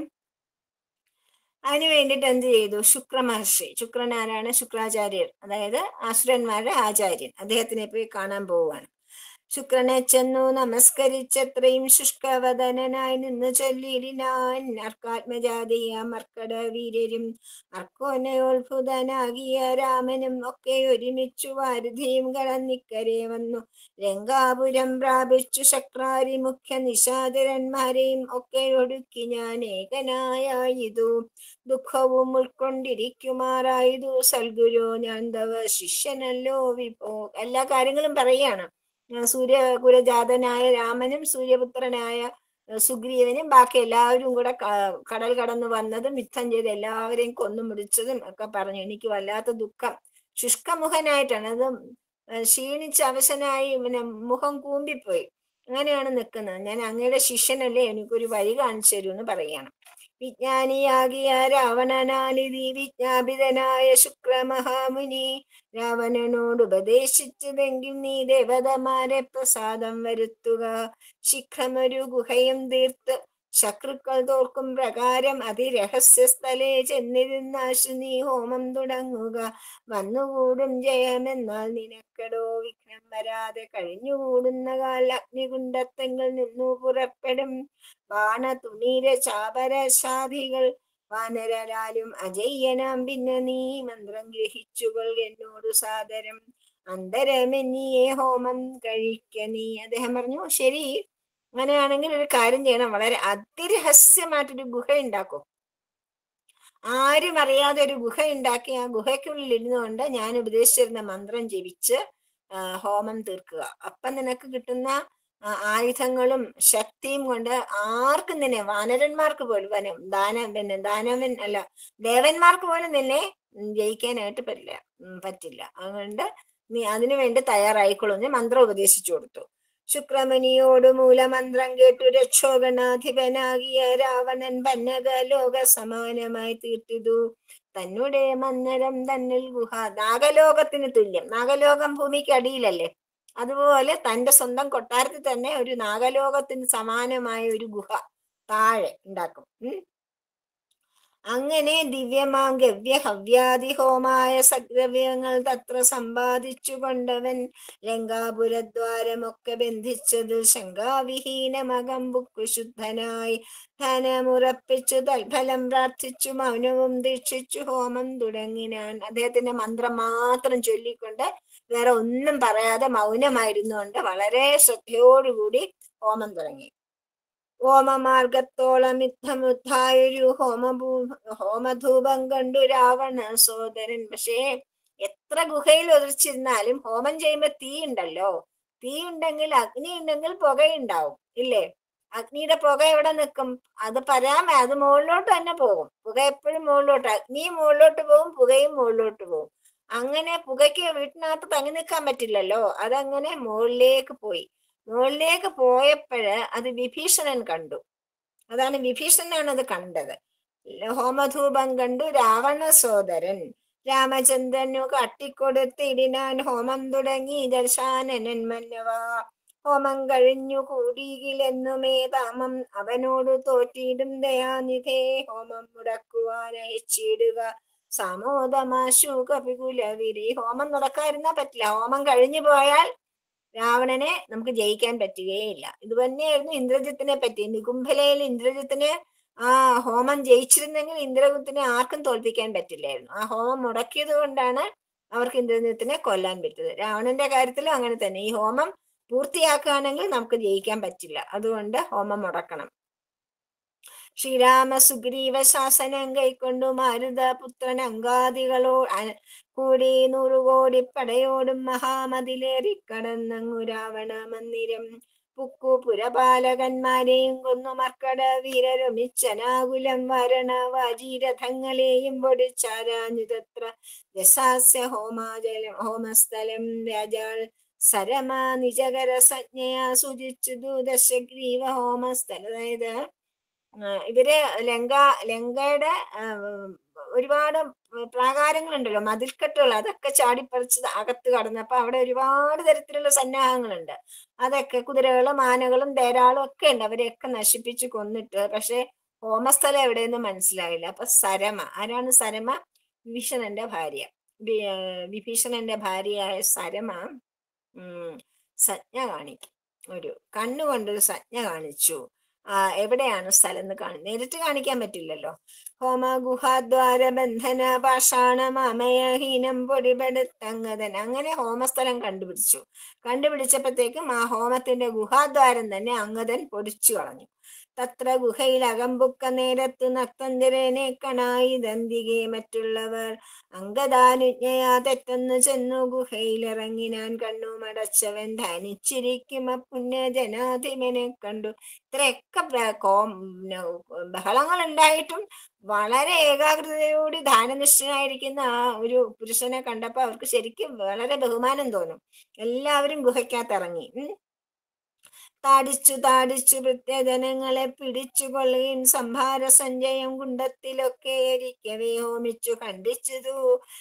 Speaker 1: അതിനു വേണ്ടിയിട്ട് എന്ത് ചെയ്തു ശുക്ര മഹർഷി ശുക്രൻ ആരാണ് ശുക്രാചാര്യർ അതായത് ആസുരന്മാരുടെ ആചാര്യൻ അദ്ദേഹത്തിനെ പോയി കാണാൻ പോവുകയാണ് ശുക്രനെ ചെന്നു നമസ്കരിച്ചത്രയും ശുഷ്കവദനായി നിന്ന് ചൊല്ലിയിടിനാൻ അർക്കാത്മജാതീയ മർക്കട വീരരും അർക്കോനയോത്ഭുതനാകിയ രാമനും ഒക്കെ ഒരുമിച്ചു വാരുധിയും കടന്നിക്കരെ വന്നു രംഗാപുരം പ്രാപിച്ചു ശക്രാരി മുഖ്യ നിശാചരന്മാരെയും ഒക്കെ ഒടുക്കി ഞാൻ ഏകനായായിതു ദുഃഖവും ഉൾക്കൊണ്ടിരിക്കുമാറായതു സൽഗുരു ഞാൻ തവ ശിഷ്യനല്ലോ വിപോ എല്ലാ കാര്യങ്ങളും പറയാണ് ആ, സൂര്യകുലജാതനായ രാമനും സൂര്യപുത്രനായ ആ, സുഗ്രീവനും ബാക്കി എല്ലാവരും കൂടെ ക- കടൽ കടന്നു വന്നതും യുദ്ധം ചെയ്ത് എല്ലാവരെയും കൊന്നു മുടിച്ചതും ഒക്കെ പറഞ്ഞു എനിക്ക് വല്ലാത്ത ദുഃഖം ശുഷ്കമുഖനായിട്ടാണ് അത് ആ, ക്ഷീണിച്ച് അവശനായി പിന്നെ മുഖം കൂമ്പിപ്പോയി അങ്ങനെയാണ് നിൽക്കുന്നത് ഞാൻ അങ്ങയുടെ ശിഷ്യനല്ലേ എനിക്കൊരു വഴി കാണിച്ചു തരൂ എന്ന് പറയാണ് വിജ്ഞാനിയാകിയ രാവണനാലിതി വിജ്ഞാപിതനായ ശുക്രമഹാമുനി രാവണനോട് ഉപദേശിച്ചതെങ്കിൽ നീ ദേവതമാരെ പ്രസാദം വരുത്തുക ശീഘ്രമൊരു ഗുഹയും തീർത്ത് ശത്രുക്കൾ തോർക്കും പ്രകാരം അതിരഹസ്യ സ്ഥലേ ചെന്നിരുന്നാശു നീ ഹോമം തുടങ്ങുക വന്നുകൂടും ജയമെന്നാൽ നിനക്കടോ വിഘ്നം വരാതെ കഴിഞ്ഞുകൂടുന്ന കാൽ അഗ്നികുണ്ടത്തെങ്കിൽ നിന്നു പുറപ്പെടും ബാണ തുണീര ചാപരശാധികൾ വാനരാലും അജയ്യനാം പിന്നെ നീ മന്ത്രം ഗ്രഹിച്ചുകൾ എന്നോട് സാദരം അന്തരമെന്നിയെ ഹോമം കഴിക്ക നീ അദ്ദേഹം പറഞ്ഞു ശരി അങ്ങനെയാണെങ്കിൽ ഒരു കാര്യം ചെയ്യണം വളരെ അതിരഹസ്യമായിട്ടൊരു ഗുഹ ഉണ്ടാക്കും ആരും അറിയാതെ ഒരു ഗുഹ ഉണ്ടാക്കി ആ ഗുഹയ്ക്കുള്ളിൽ ഇരുന്നുകൊണ്ട് ഞാൻ ഉപദേശിച്ചിരുന്ന മന്ത്രം ജപിച്ച് ആ, ഹോമം തീർക്കുക അപ്പം നിനക്ക് കിട്ടുന്ന ആ, ആയുധങ്ങളും ശക്തിയും കൊണ്ട് ആർക്കും നിന്നെ വാനരന്മാർക്ക് പോലും വനം ദാന പിന്നെ ദാനവൻ അല്ല ദേവന്മാർക്ക് പോലും നിന്നെ ഉം, ജയിക്കാനായിട്ട് പറ്റില്ല ഉം, പറ്റില്ല അതുകൊണ്ട് നീ അതിനു വേണ്ടി തയ്യാറായിക്കൊള്ളുന്ന മന്ത്രം ഉപദേശിച്ചു കൊടുത്തു ശുക്രമുനിയോട് മൂലമന്ത്രം കേട്ടു രക്ഷോഗണാധിപനാകിയ രാവണൻ പന്നക ലോക സമാനമായി തീർത്തിതു തന്നെ മന്നരം തന്നിൽ ഗുഹ നാഗലോകത്തിന് തുല്യം നാഗലോകം ഭൂമിക്ക് അടിയിലല്ലേ അതുപോലെ തന്റെ സ്വന്തം കൊട്ടാരത്തിൽ തന്നെ ഒരു നാഗലോകത്തിന് സമാനമായ ഒരു ഗുഹ താഴെ ഉണ്ടാക്കും ഉം അങ്ങനെ ദിവ്യമാം ഗവ്യ ഹവ്യാദി ഹോമായ സദ്രവ്യങ്ങൾ തത്ര സമ്പാദിച്ചു കൊണ്ടവൻ ലങ്കാപുരദ്വാരമൊക്കെ ബന്ധിച്ചത് ശങ്കാവിഹീനമകം ബുക്കു ശുദ്ധനായി ധനമുറപ്പിച്ചു തൽഫലം പ്രാർത്ഥിച്ചു മൗനവും ദീക്ഷിച്ചു ഹോമം തുടങ്ങിനാൻ അദ്ദേഹത്തിന്റെ മന്ത്രം മാത്രം ചൊല്ലിക്കൊണ്ട് വേറെ ഒന്നും പറയാതെ മൗനമായിരുന്നുകൊണ്ട് വളരെ ശ്രദ്ധയോടുകൂടി ഹോമം തുടങ്ങി ഹോമമാർഗത്തോളം യുദ്ധമുദ്ധായൊരു ഹോമഭൂ ഹോമധൂപം കണ്ടു രാവണ സോദരൻ പക്ഷേ എത്ര ഗുഹയിൽ ഒതിച്ചിരുന്നാലും ഹോമം ചെയ്യുമ്പോ തീ ഉണ്ടല്ലോ തീ ഉണ്ടെങ്കിൽ അഗ്നി ഉണ്ടെങ്കിൽ പുകയുണ്ടാവും ഇല്ലേ അഗ്നിയുടെ പുക എവിടെ നിൽക്കും അത് പരാമ അത് മുകളിലോട്ട് തന്നെ പോകും പുക എപ്പോഴും മുകളിലോട്ട് അഗ്നിയും മുകളിലോട്ട് പോകും പുകയും മുകളിലോട്ട് പോകും അങ്ങനെ പുകയ്ക്ക് വീട്ടിനകത്ത് തങ്ങി നിൽക്കാൻ പറ്റില്ലല്ലോ അതങ്ങനെ മുകളിലേക്ക് പോയി മുകളിലേക്ക് പോയപ്പോഴ് അത് വിഭീഷണൻ കണ്ടു അതാണ് വിഭീഷണനാണ് അത് കണ്ടത് ഹോമധൂപം കണ്ടു രാവണ സോദരൻ രാമചന്ദ്രനു കാട്ടിക്കൊടുത്തിടിനാൻ ഹോമം തുടങ്ങി ദർശാനനൻ മന്നവ ഹോമം കഴിഞ്ഞു കൂടിയിലെന്നുമേ താമം അവനോട് തോറ്റിടും ദയാനിധേ ഹോമം മുടക്കുവാൻ അയച്ചിടുക സമോദമാശു കപികുലവിരി ഹോമം നടക്കാതിരുന്നാ പറ്റില്ല ഹോമം കഴിഞ്ഞു പോയാൽ രാവണനെ നമുക്ക് ജയിക്കാൻ പറ്റുകയില്ല ഇത് തന്നെയായിരുന്നു ഇന്ദ്രജിത്തിനെ പറ്റി നികുംഭലയിൽ ഇന്ദ്രജിത്തിനെ ആ ഹോമം ജയിച്ചിരുന്നെങ്കിൽ ഇന്ദ്രജിത്തിനെ ആർക്കും തോൽപ്പിക്കാൻ പറ്റില്ലായിരുന്നു ആ ഹോമം മുടക്കിയത് കൊണ്ടാണ് അവർക്ക് ഇന്ദ്രജിത്തിനെ കൊല്ലാൻ പറ്റിയത് രാവണന്റെ കാര്യത്തിലും അങ്ങനെ തന്നെ ഈ ഹോമം പൂർത്തിയാക്കുകയാണെങ്കിൽ നമുക്ക് ജയിക്കാൻ പറ്റില്ല അതുകൊണ്ട് ഹോമം മുടക്കണം ശ്രീരാമ സുഗ്രീവ ശാസനം കൈക്കൊണ്ടു മാരുത പുത്രൻ അങ്കാദികളോ അ- കൂടി നൂറുകോടി പടയോടും മഹാമതിലേറി കടന്നങ്ങു രാവണ മന്ദിരം പുക്കു പുരപാലകന്മാരെയും കൊന്നു മർക്കട വീരരമിച്ചനാകുലം വരണ വാജീരഥങ്ങളെയും പൊടിച്ചാരാഞ്ഞുതത്ര രസാസ്യ ഹോമാജലം ഹോമസ്ഥലം രാജാൾ സരമ നിജകര സജ്ഞയാ സുചിച്ചു ദശഗ്രീവ ഹോമസ്ഥലം അതായത് ആ, ഇവര് ലങ്ക ലങ്കയുടെ ആ, ഒരുപാട് പ്രാകാരങ്ങളുണ്ടല്ലോ മതിൽക്കെട്ടുകൾ അതൊക്കെ ചാടിപ്പറിച്ച് അകത്ത് കടന്നപ്പോ അവിടെ ഒരുപാട് തരത്തിലുള്ള സന്നാഹങ്ങളുണ്ട് അതൊക്കെ കുതിരകളും ആനകളും ധാരാളം ഒക്കെ ഉണ്ട് അവരെയൊക്കെ നശിപ്പിച്ച് കൊന്നിട്ട് പക്ഷെ ഹോമസ്ഥലം എവിടെയെന്ന് മനസ്സിലായില്ല അപ്പൊ സരമ ആരാണ് സരമ വിഭീഷണന്റെ ഭാര്യ വി- ആ, വിഭീഷണന്റെ ഭാര്യയായ സരമ ഉം സജ്ഞ കാണിക്കും ഒരു കണ്ണുകൊണ്ടൊരു സജ്ഞ കാണിച്ചു ആ എവിടെയാണ് സ്ഥലം എന്ന് കാണി നേരിട്ട് കാണിക്കാൻ പറ്റില്ലല്ലോ ഹോമ ഗുഹാദ്വാര ബന്ധന പാഷാണ മാമയഹീനം പൊടിപെടുത്തങ്ങതൻ അങ്ങനെ ഹോമസ്ഥലം കണ്ടുപിടിച്ചു കണ്ടുപിടിച്ചപ്പോഴത്തേക്കും ആ ഹോമത്തിന്റെ ഗുഹാദ്വാരം തന്നെ അങ്ങതൻ പൊടിച്ചു കളഞ്ഞു തത്ര ഗുഹയിൽ അകമ്പുക്ക നേരത്തു നക്തന്തിരനെ കണായി ദന്തികെ മറ്റുള്ളവർ അങ്കദാനുജ്ഞയാ തെറ്റെന്ന് ചെന്നു ഗുഹയിലിറങ്ങിനാൻ കണ്ണു മടച്ചവൻ ധാനിച്ചിരിക്കും പുണ്യജനാധിപനെ കണ്ടു ഇത്രയൊക്കെ പ്ര- കോ- ന- ബഹളങ്ങൾ ഉണ്ടായിട്ടും വളരെ ഏകാഗ്രതയോടെ ധ്യാനനിഷ്ഠനായിരിക്കുന്ന ആ ഒരു പുരുഷനെ കണ്ടപ്പോ അവർക്ക് ശരിക്കും വളരെ ബഹുമാനം തോന്നും എല്ലാവരും ഗുഹയ്ക്കകത്ത് ഇറങ്ങി ഉം താടിച്ചു താടിച്ചു പ്രത്യജനങ്ങളെ പിടിച്ചു കൊള്ളുകയും സംഭാര സഞ്ചയം കുണ്ടത്തിലൊക്കെ ഇരിക്കവേ ഹോമിച്ചു ഖണ്ഡിച്ചതു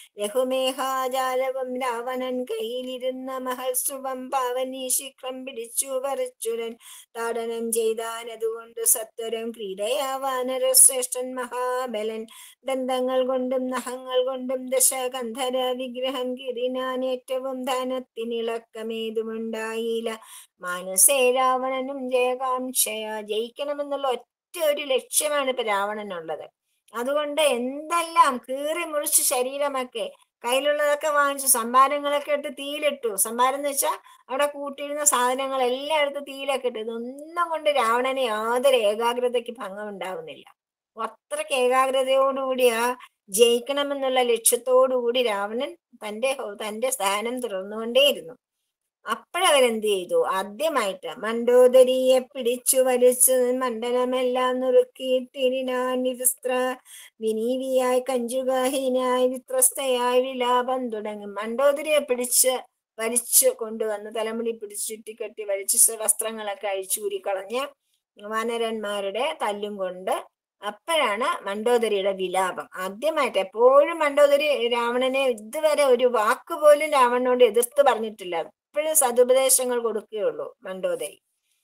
Speaker 1: രഘുമേഹാജാലവും രാവണൻ കയ്യിലിരുന്ന മഹൽസുവം പാവനീ ശിഖം പിടിച്ചു പറിച്ചുരൻ താടനം ചെയ്താൻ അതുകൊണ്ട് സത്വരം ക്രീഡയാവാനര ശ്രേഷ്ഠൻ മഹാബലൻ ദന്തങ്ങൾ കൊണ്ടും നഖങ്ങൾ കൊണ്ടും ദശകന്ധര വിഗ്രഹം കിരിനാൻ ഏറ്റവും ധനത്തിനിളക്കമേതുമുണ്ടായില്ല മനസ്സേ രാവണനും ജയകാംക്ഷയ ജയിക്കണമെന്നുള്ള ഒറ്റ ഒരു ലക്ഷ്യമാണ് ഇപ്പൊ രാവണനുള്ളത് അതുകൊണ്ട് എന്തെല്ലാം കീറി മുറിച്ച് ശരീരമൊക്കെ കയ്യിലുള്ളതൊക്കെ വാങ്ങിച്ചു സംഭാരങ്ങളൊക്കെ ഇട്ട് തീയിലിട്ടു സംഭാരം എന്ന് വെച്ചാൽ അവിടെ കൂട്ടിയിരുന്ന സാധനങ്ങളെല്ലാം എടുത്ത് തീയിലൊക്കെ ഇട്ടു ഇതൊന്നും കൊണ്ട് രാവണന് യാതൊരു ഏകാഗ്രതയ്ക്ക് ഭംഗം ഉണ്ടാവുന്നില്ല അത്രയ്ക്ക് ഏകാഗ്രതയോടുകൂടി ആ ജയിക്കണമെന്നുള്ള ലക്ഷ്യത്തോടുകൂടി രാവണൻ തന്റെ ഹോ- തന്റെ സ്ഥാനം തുടർന്നുകൊണ്ടേയിരുന്നു അപ്പോഴവരെന്ത് ചെയ്തു ആദ്യമായിട്ട് മണ്ടോദരിയെ പിടിച്ചു വലിച്ച് മണ്ഡലമെല്ലാം നുറുക്കിയിട്ടിരിനാൻ വിസ്ത്ര വിനീതിയായി കഞ്ചുകാഹീനായി വിത്രസ്തയായി വിലാപം തുടങ്ങും മണ്ടോദരിയെ പിടിച്ച് വലിച്ചു കൊണ്ടുവന്ന് തലമുടി പിടിച്ചു ചുറ്റിക്കെട്ടി വലിച്ച് വസ്ത്രങ്ങളൊക്കെ അഴിച്ചൂരി കളഞ്ഞ് വാനരന്മാരുടെ തല്ലും കൊണ്ട് അപ്പോഴാണ് മണ്ടോദരിയുടെ വിലാപം ആദ്യമായിട്ട് എപ്പോഴും മണ്ടോദരി രാവണനെ ഇതുവരെ ഒരു വാക്ക് പോലും രാവണനോട് എതിർത്ത് പറഞ്ഞിട്ടില്ല എപ്പോഴും സതുപദേശങ്ങൾ കൊടുക്കുകയുള്ളൂ മണ്ടോദരി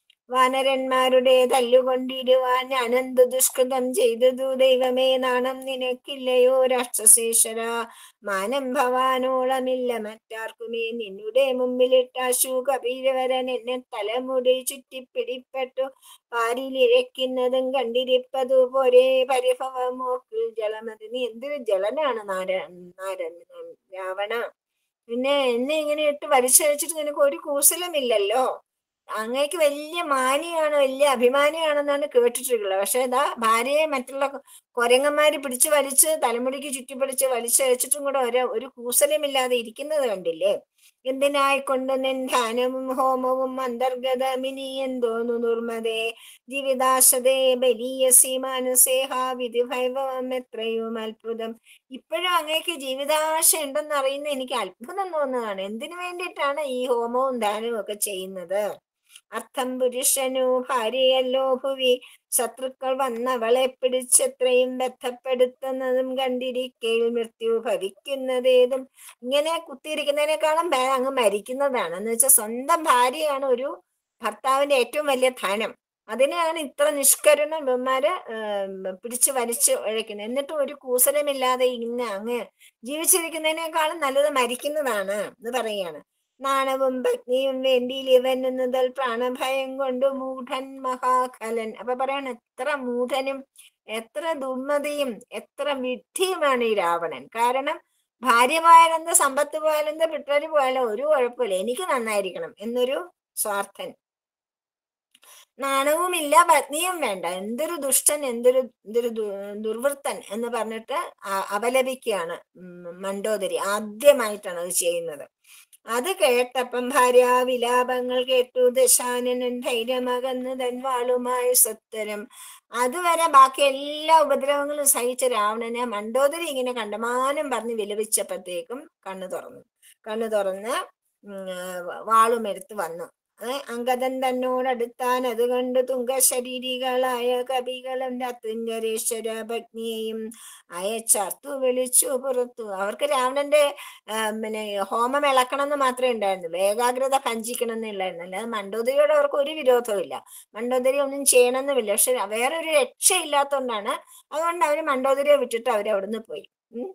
Speaker 1: വാനരന്മാരുടെ തല്ലുകൊണ്ടിടുവാൻ അനന്ത ദുഷ്കൃതം ചെയ്തതു ദൈവമേ നാണം നിനക്കില്ലയോ രാക്ഷസേശ്വര മാനം ഭവാനോളമില്ല മറ്റാർക്കുമേ നിന്നുടെ മുമ്പിലിട്ട ശൂകപീരവരൻ എന്നെ തലമുടി ചുറ്റിപ്പിടിപ്പെട്ടു പാരിലിഴയ്ക്കുന്നതും കണ്ടിരിപ്പതു പോരെ പരിഭവമോക്കിൽ ജലമതി നീ എന്തൊരു ജലനാണ് നാര നാരൻ രാവണ പിന്നെ എന്നെ ഇങ്ങനെ ഇട്ട് വലിച്ചഴിച്ചിട്ട് നിനക്ക് ഒരു കൂസലുമില്ലല്ലോ അങ്ങേക്ക് വലിയ മാനിയാണ് വലിയ അഭിമാനിയാണെന്നാണ് കേട്ടിട്ടുള്ളത് പക്ഷെ ഇതാ ഭാര്യയെ മറ്റുള്ള കൊരങ്ങന്മാര് പിടിച്ചു വലിച്ച് തലമുടിക്ക് ചുറ്റിപ്പിടിച്ച് വലിച്ചഴിച്ചിട്ടും കൂടെ ഒരു ഒരു കൂസലമില്ലാതെ ഇരിക്കുന്നത് കണ്ടില്ലേ എന്തിനായിക്കൊണ്ട് നിൻ ധ്യാനവും ഹോമവും അന്തർഗതമിനി എന്തോന്നു നിർമ്മതേ ജീവിതാശതേ ബലീയസി മാനസേഹ വിധി ഭൈവം എത്രയും അത്ഭുതം ഇപ്പോഴും അങ്ങേക്ക് ജീവിതാശ ഉണ്ടെന്ന് അറിയുന്ന എനിക്ക് അത്ഭുതം തോന്നുകയാണ് എന്തിനു വേണ്ടിയിട്ടാണ് ഈ ഹോമവും ദാനവും ഒക്കെ ചെയ്യുന്നത് അർത്ഥം പുരുഷനു ഭാര്യയല്ലോ ഭുവി ശത്രുക്കൾ വന്നവളെ പിടിച്ചെത്രയും ബന്ധപ്പെടുത്തുന്നതും കണ്ടിരിക്കയിൽ മൃത്യു ഭവിക്കുന്നതേതും ഇങ്ങനെ കുത്തിയിരിക്കുന്നതിനേക്കാളും ഭേദം അങ്ങ് മരിക്കുന്നതാണ് എന്ന് വെച്ചാൽ സ്വന്തം ഭാര്യയാണ് ഒരു ഭർത്താവിന്റെ ഏറ്റവും വലിയ ധനം അതിനെയാണ് ഇത്ര നിഷ്കരുണം ഇവന്മാര് ഏം, പിടിച്ച് വലിച്ച് ഉഴയ്ക്കുന്നത് എന്നിട്ടും ഒരു കൂസലമില്ലാതെ ഇന്ന് അങ്ങ് ജീവിച്ചിരിക്കുന്നതിനേക്കാളും നല്ലത് മരിക്കുന്നതാണ് എന്ന് പറയുകയാണ് നാണവും ഭഗ്നിയും വേണ്ടിയിൽ ഇവൻ എന്നുതൽ പ്രാണഭയം കൊണ്ട് മൂഢൻ മഹാഖലൻ അപ്പൊ പറയാണ് എത്ര മൂഢനും എത്ര ദുർമതിയും എത്ര വിഡ്ഢിയുമാണ് ഈ രാവണൻ കാരണം ഭാര്യ പോയാലെന്ത് സമ്പത്ത് പോയാലെന്ത് പിട്ടര് പോയാലും ഒരു കുഴപ്പമില്ല എനിക്ക് നന്നായിരിക്കണം എന്നൊരു സ്വാർത്ഥൻ നാണവുമില്ല പത്നിയും വേണ്ട എന്തൊരു ദുഷ്ടൻ എന്തൊരു എന്തൊരു ദു- ദുർവൃത്തൻ എന്ന് പറഞ്ഞിട്ട് അ- അപലപിക്കുകയാണ് ഉം മണ്ടോദരി ആദ്യമായിട്ടാണ് അത് ചെയ്യുന്നത് അത് കേട്ടപ്പം ഭാര്യ വിലാപങ്ങൾ കേട്ടു ദശാനനൻ ധൈര്യമകന്ന് തൻവാളുമായി സത്വരം അതുവരെ ബാക്കി എല്ലാ ഉപദ്രവങ്ങളും സഹിച്ച രാവണനെ മണ്ടോദരി ഇങ്ങനെ കണ്ടമാനം പറഞ്ഞ് വിലപിച്ചപ്പോഴത്തേക്കും കണ്ണു തുറന്നു കണ്ണു തുറന്ന് ഉം, ആ, വാളും എടുത്ത് വന്നു ഏ, അങ്കദൻ തന്നോടടുത്താൻ അത് കണ്ട് തുങ്കശരീരികളായ കവികളുണ്ട് അത്തുങ്കരേശ്വര ഭഗ്നിയെയും അയച്ചർത്തു വിളിച്ചു പുറത്തു അവർക്ക് രാവണന്റെ ആ, പിന്നെ ഹോമം ഇളക്കണം എന്ന് മാത്രമേ ഉണ്ടായിരുന്നുള്ളൂ ഏകാഗ്രത ഭഞ്ചിക്കണം എന്നുള്ളായിരുന്നു അല്ലാതെ മണ്ടോദരിയോട് അവർക്ക് ഒരു വിരോധവും ഇല്ല മണ്ടോദരി ഒന്നും ചെയ്യണമെന്നുമില്ല പക്ഷെ വേറൊരു രക്ഷയില്ലാത്തതുകൊണ്ടാണ് അതുകൊണ്ട് അവര് മണ്ടോദരിയെ വിട്ടിട്ട് അവര് അവിടുന്ന് പോയി ഉം.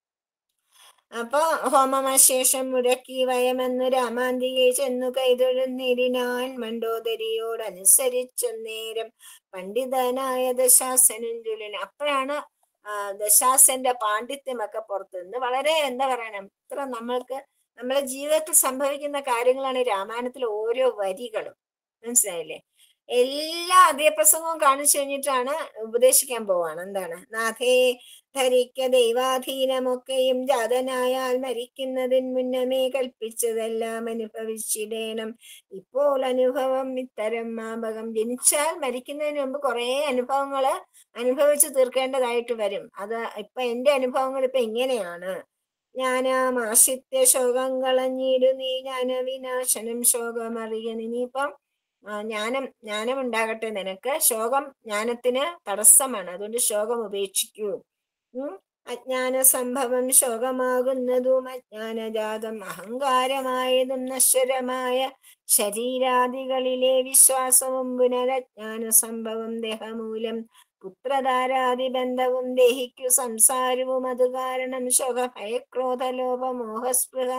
Speaker 1: അപ്പൊ ഹോമമശേഷം മുടക്കി വയമെന്നു രാമാന്തികെ ചെന്നു കൈതൊഴുന്നിരിനാൻ മണ്ടോദരിയോട് അനുസരിച്ചു നേരം പണ്ഡിതനായ ദശാസനും ചുലിന് അപ്പോഴാണ് ആ, ദശാസന്റെ പാണ്ഡിത്യമൊക്കെ പുറത്തു നിന്ന് വളരെ എന്താ പറയണം ഇത്ര നമ്മൾക്ക് നമ്മളെ ജീവിതത്തിൽ സംഭവിക്കുന്ന കാര്യങ്ങളാണ് ഈ രാമായണത്തിലെ ഓരോ വരികളും മനസ്സിലായില്ലേ എല്ലാ അധ്യപ്രസംഗവും കാണിച്ചു കഴിഞ്ഞിട്ടാണ് ഉപദേശിക്കാൻ പോവാണ് എന്താണ് നാഥേ ധരിക്ക ദൈവാധീനമൊക്കെയും ജാതനായാൽ മരിക്കുന്നതിന് മുന്നമേ കൽപ്പിച്ചതെല്ലാം അനുഭവിച്ചിടേണം ഇപ്പോൾ അനുഭവം ഇത്തരം മാപകം ജനിച്ചാൽ മരിക്കുന്നതിന് മുമ്പ് കുറെ അനുഭവങ്ങള് അനുഭവിച്ചു തീർക്കേണ്ടതായിട്ട് വരും അത് ഇപ്പൊ എന്റെ അനുഭവങ്ങൾ ഇപ്പൊ ഇങ്ങനെയാണ് ജ്ഞാനാമാശ്രിത്യ ശോകം കളഞ്ഞിടു നീ ജ്ഞാനവിനാശനം ശോകമറിയ ഇനിയിപ്പം ആ, ജ്ഞാനം ജ്ഞാനം ഉണ്ടാകട്ടെ നിനക്ക് ശോകം ജ്ഞാനത്തിന് തടസ്സമാണ് അതുകൊണ്ട് ശോകം ഉപേക്ഷിക്കൂ ഉം അജ്ഞാന സംഭവം ശോകമാകുന്നതും അജ്ഞാനജാതം അഹങ്കാരമായതും നശ്വരമായ ശരീരാദികളിലെ വിശ്വാസവും പുനരജ്ഞാന സംഭവം ദേഹമൂലം പുത്രധാരാദി ബന്ധവും ദേഹിക്കു സംസാരവും അത് കാരണം ശോക ഭയക്രോധ ലോപ മോഹസ്പൃഹ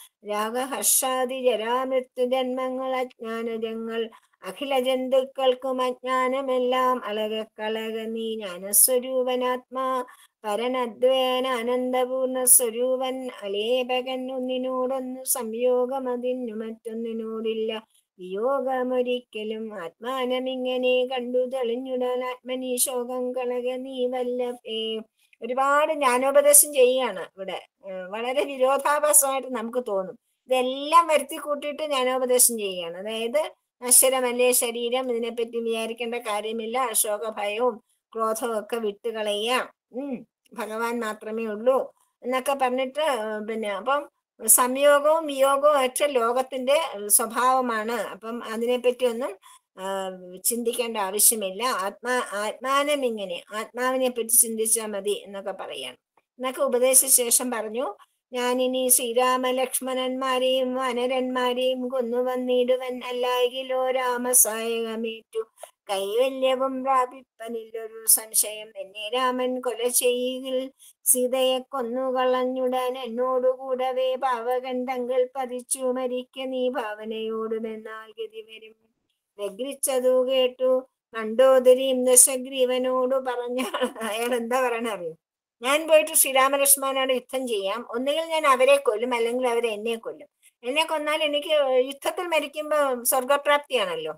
Speaker 1: രാഗഹർഷാദി ജരാമൃത്യു ജന്മങ്ങൾ അജ്ഞാനജങ്ങൾ അഖില ജന്തുക്കൾക്കും അജ്ഞാനമെല്ലാം അളകക്കളക നീ ജ്ഞാനസ്വരൂപനാത്മാ പരനദ്വയന അനന്തപൂർണ്ണ സ്വരൂപൻ അലേപകൻ ഒന്നിനോടൊന്നു സംയോഗം അതിനു മറ്റൊന്നിനോടില്ല വിയോഗമൊരിക്കലും ആത്മാനമിങ്ങനെ കണ്ടു തെളിഞ്ഞുടൻ ആത്മനീ ശോകം കളക നീ വല്ലഭേ ഒരുപാട് ജ്ഞാനോപദേശം ചെയ്യുകയാണ് ഇവിടെ ഏർ വളരെ വിരോധാഭാസമായിട്ട് നമുക്ക് തോന്നും ഇതെല്ലാം വരുത്തി കൂട്ടിയിട്ട് ജ്ഞാനോപദേശം ചെയ്യുകയാണ് അതായത് നശ്വരമല്ലേ ശരീരം ഇതിനെപ്പറ്റി വിചാരിക്കേണ്ട കാര്യമില്ല അശോക ഭയവും ക്രോധവും ഒക്കെ വിട്ടുകളയുക ഉം ഭഗവാൻ മാത്രമേ ഉള്ളൂ എന്നൊക്കെ പറഞ്ഞിട്ട് ഏർ പിന്നെ അപ്പം സംയോഗവും വിയോഗവും ഒക്കെ ലോകത്തിന്റെ സ്വഭാവമാണ് അപ്പം അതിനെപ്പറ്റി ഒന്നും ആ, ചിന്തിക്കേണ്ട ആവശ്യമില്ല ആത്മാ ആത്മാനം ഇങ്ങനെ ആത്മാവിനെ പറ്റി ചിന്തിച്ചാൽ മതി എന്നൊക്കെ പറയാണ് എന്നൊക്കെ ഉപദേശിച്ച ശേഷം പറഞ്ഞു ഞാനിനി ശ്രീരാമ ലക്ഷ്മണന്മാരെയും വനരന്മാരെയും കൊന്നു വന്നിടുവൻ അല്ലായെങ്കിലോ രാമസായകമേറ്റു കൈവല്യവും പ്രാപിപ്പനില്ലൊരു സംശയം എന്നെ രാമൻ കൊല ചെയ്യുകിൽ സീതയെ കൊന്നുകളഞ്ഞുടൻ എന്നോടുകൂടവേ പാവകൻ തങ്ങൾ പതിച്ചു മരിക്ക നീ ഭാവനയോടുമെന്നാൽ ഗതി വരും വ്യഗ്രിച്ചതു കേട്ടു മണ്ടോദരിയും ദശഗ്രീവനോട് പറഞ്ഞ അയാൾ എന്താ പറയണ അറിയോ ഞാൻ പോയിട്ട് ശ്രീരാമലക്ഷ്മണനോട് യുദ്ധം ചെയ്യാം ഒന്നുകിൽ ഞാൻ അവരെ കൊല്ലും അല്ലെങ്കിൽ അവർ എന്നെ കൊല്ലും എന്നെ കൊന്നാൽ എനിക്ക് യുദ്ധത്തിൽ മരിക്കുമ്പോ സ്വർഗപ്രാപ്തിയാണല്ലോ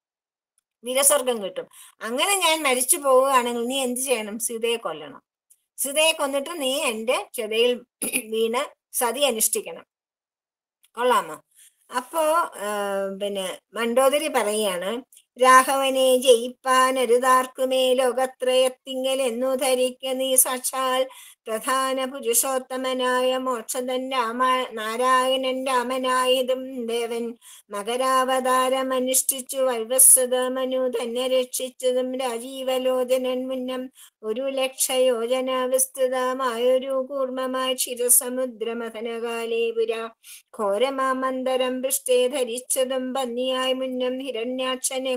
Speaker 1: വീരസ്വർഗം കിട്ടും അങ്ങനെ ഞാൻ മരിച്ചു പോവുകയാണെങ്കിൽ നീ എന്ത് ചെയ്യണം സീതയെ കൊല്ലണം സീതയെ കൊന്നിട്ട് നീ എന്റെ ചെതയിൽ വീണ് സതി അനുഷ്ഠിക്കണം കൊള്ളാമോ അപ്പോ ആ, പിന്നെ മണ്ടോദരി പറയാണ് രാഘവനെ ജയിപ്പാൻ അരുതാർക്കുമേ ലോകത്രയത്തിങ്കൽ എന്നു ധരിക്ക നീ സാക്ഷാൽ പ്രധാന പുരുഷോത്തമനായ മോക്ഷതൻ രാമ നാരായണൻ രാമനായതും ദേവൻ മകരാവതാരം അനുഷ്ഠിച്ചു വൈവസ്വത മനു തന്നെ രക്ഷിച്ചതും രാജീവലോചനൻ മുന്നം ഒരു ലക്ഷ യോജന വിസ്തൃതമായൊരു കൂർമ്മമായ ക്ഷീരസമുദ്രമഥനകാലേ പുര ഘോരമാമന്തരം പൃഷ്ഠേ ധരിച്ചതും പന്നിയായി മുന്നം ഹിരണ്യാക്ഷനെ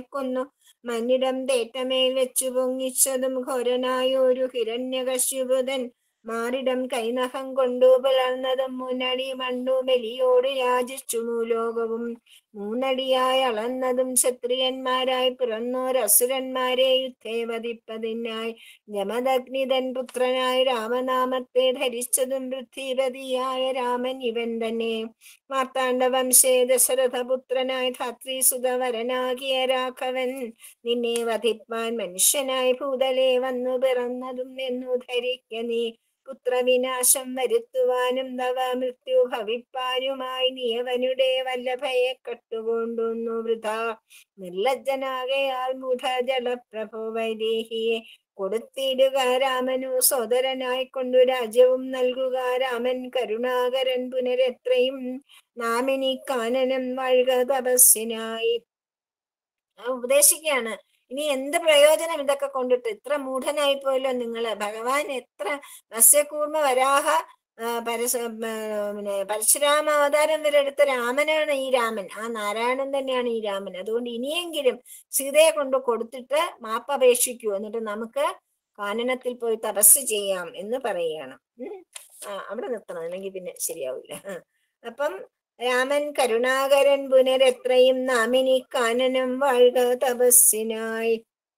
Speaker 1: കൊന്നു മന്നിടം തേറ്റമേൽ വെച്ചു പൊങ്ങിച്ചതും ഘോരനായ ഒരു ഹിരണ്യകശുപുതൻ മാറിടം കൈനഖം കൊണ്ടു പിളർന്നതും മുന്നടി മണ്ണു ബലിയോട് യാചിച്ചു മൂലോകവും മൂന്നടിയായി അളന്നതും ക്ഷത്രിയന്മാരായി പിറന്നോരസുരന്മാരെ യുദ്ധേ വധിപ്പതിനായി ജമദഗ്നിതൻ പുത്രനായി രാമനാമത്തെ ധരിച്ചതും പൃഥ്വിപതിയായ രാമൻ ഇവൻ തന്നെ മാർത്താണ്ഡ വംശേ ദശരഥപുത്രനായി ധാത്രി സുതവരനാകിയ രാഘവൻ നിന്നെ വധിപ്പാൻ മനുഷ്യനായി ഭൂതലെ വന്നു പിറന്നതും എന്നു ധരിക്ക നീ പുത്രവിനാശം വരുത്തുവാനും തവ മൃത്യു ഭവിപ്പാനുമായി നീയവനുടെ വല്ലഭയെ കട്ടുകൊണ്ടുന്നു വൃഥ നിർലജ്ജനാകയാൽ മൂഢ ജലപ്രഭോ വൈദേഹിയെ കൊടുത്തിടുക രാമനു സോദരനായി കൊണ്ടു രാജ്യവും നൽകുക രാമൻ കരുണാകരൻ പുനരെത്രയും നാമിനി കാനനം വാഴുക തപസ്സിനായി ഉപദേശിക്കുകയാണ് ഇനി എന്ത് പ്രയോജനം ഇതൊക്കെ കൊണ്ടിട്ട് ഇത്ര മൂഢനായി പോയല്ലോ നിങ്ങള് ഭഗവാൻ എത്ര മത്സ്യകൂർമ്മ വരാഹ പരശ പിന്നെ പരശുരാമ അവതാരം വരെ എടുത്ത രാമനാണ് ഈ രാമൻ ആ നാരായണൻ തന്നെയാണ് ഈ രാമൻ അതുകൊണ്ട് ഇനിയെങ്കിലും സീതയെ കൊണ്ട് കൊടുത്തിട്ട് മാപ്പപേക്ഷിക്കൂ എന്നിട്ട് നമുക്ക് കാനനത്തിൽ പോയി തപസ് ചെയ്യാം എന്ന് പറയുകയാണ് ഉം ആ അവിടെ നിർത്തണം അല്ലെങ്കിൽ പിന്നെ ശരിയാവില്ല അപ്പം രാമൻ കരുണാകരൻ പുനരെത്രയും നാമിനി കാനനം വാഴുക തപസ്സിനായി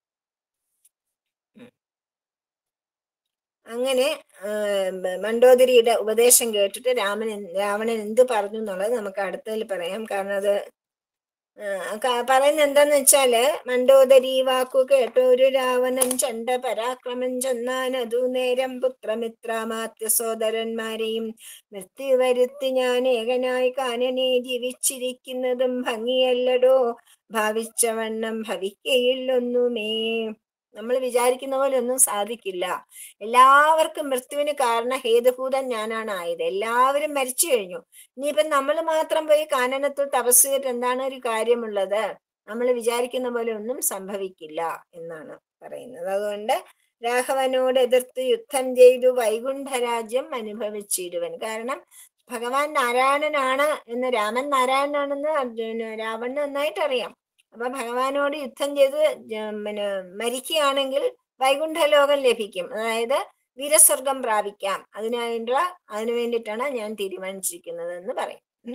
Speaker 1: അങ്ങനെ മണ്ടോദരിയുടെ ഉപദേശം കേട്ടിട്ട് രാമൻ രാവണൻ എന്ത് പറഞ്ഞു എന്നുള്ളത് നമുക്ക് അടുത്തതിൽ പറയാം കാരണം അത് പറയുന്ന എന്താന്ന് വെച്ചാല് മണ്ടോദരി വാക്കു കേട്ടൊരു രാവണൻ ചണ്ട പരാക്രമം ചെന്നാൻ അതു നേരം പുത്രമിത്രമാത്യ സോദരന്മാരെയും മൃത്യു വരുത്തി ഞാൻ ഏകനായി കാനനെ ജീവിച്ചിരിക്കുന്നതും ഭംഗിയല്ലടോ ഭാവിച്ച വണ്ണം ഭവിക്കയില്ലൊന്നുമേ നമ്മൾ വിചാരിക്കുന്ന പോലെ ഒന്നും സാധിക്കില്ല എല്ലാവർക്കും മൃത്യുവിന് കാരണം ഹേതുഭൂതൻ ഞാനാണ് ആയത് എല്ലാവരും മരിച്ചു കഴിഞ്ഞു ഇനിയിപ്പം നമ്മൾ മാത്രം പോയി കാനനത്തിൽ തപസ് ചെയ്തിട്ട് എന്താണ് ഒരു കാര്യമുള്ളത് നമ്മൾ വിചാരിക്കുന്ന പോലെ ഒന്നും സംഭവിക്കില്ല എന്നാണ് പറയുന്നത് അതുകൊണ്ട് രാഘവനോട് എതിർത്ത് യുദ്ധം ചെയ്തു വൈകുണ്ഠരാജ്യം അനുഭവിച്ചിരുവൻ കാരണം ഭഗവാൻ നാരായണനാണ് എന്ന് രാമൻ നാരായണനാണെന്ന് അർജുന രാവണന് നന്നായിട്ട് അറിയാം അപ്പൊ ഭഗവാനോട് യുദ്ധം ചെയ്ത് പിന്നെ മരിക്കുകയാണെങ്കിൽ വൈകുണ്ഠലോകം ലഭിക്കും അതായത് വീരസ്വർഗം പ്രാപിക്കാം അതിനായിട്ടുള്ള അതിനു വേണ്ടിയിട്ടാണ് ഞാൻ തീരുമാനിച്ചിരിക്കുന്നത് എന്ന് പറയും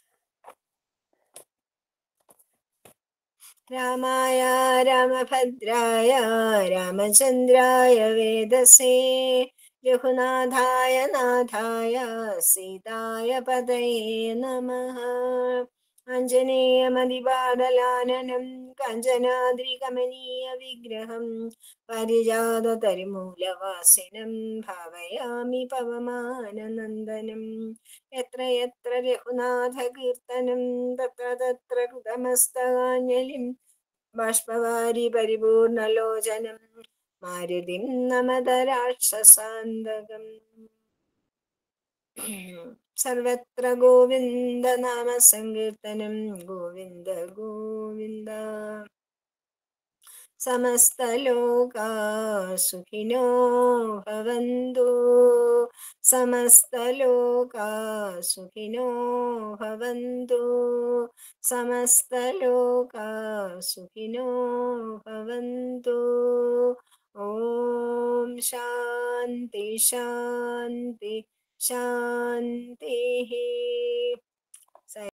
Speaker 1: രാമായ രാമഭദ്രായ രാമചന്ദ്രായ വേദസേ രഘുനാഥായ നാഥായ സീതായ പതയേ നമഃ ആഞ്ജനേയമതിപാടലാനനം കാഞ്ചനാദ്രികമനീയ വിഗ്രഹം പരിജാതതരിമൂലവാസിനം ഭാവയാമി പവമാനനന്ദനം എത്ര എത്ര രഘുനാഥ കീർത്തനം തത്ര തത്ര കൃതമസ്തകാഞ്ജലിം ബാഷ്പവാരി പരിപൂർണലോചനം മാരുതിം നമത രാക്ഷസാന്തകം സർവത്ര ഗോവിന്ദ നാമ സങ്കീർത്തനം ഗോവിന്ദ ഗോവിന്ദ സമസ്തലോകാ സുഖിനോ ഭവന്തു സമസ്തലോകാ സുഖിനോ ഭവന്തു സമസ്തലോകാ സുഖിനോ ഭവന്തു ഓം ശാന്തി ശാന്തി शान्तिः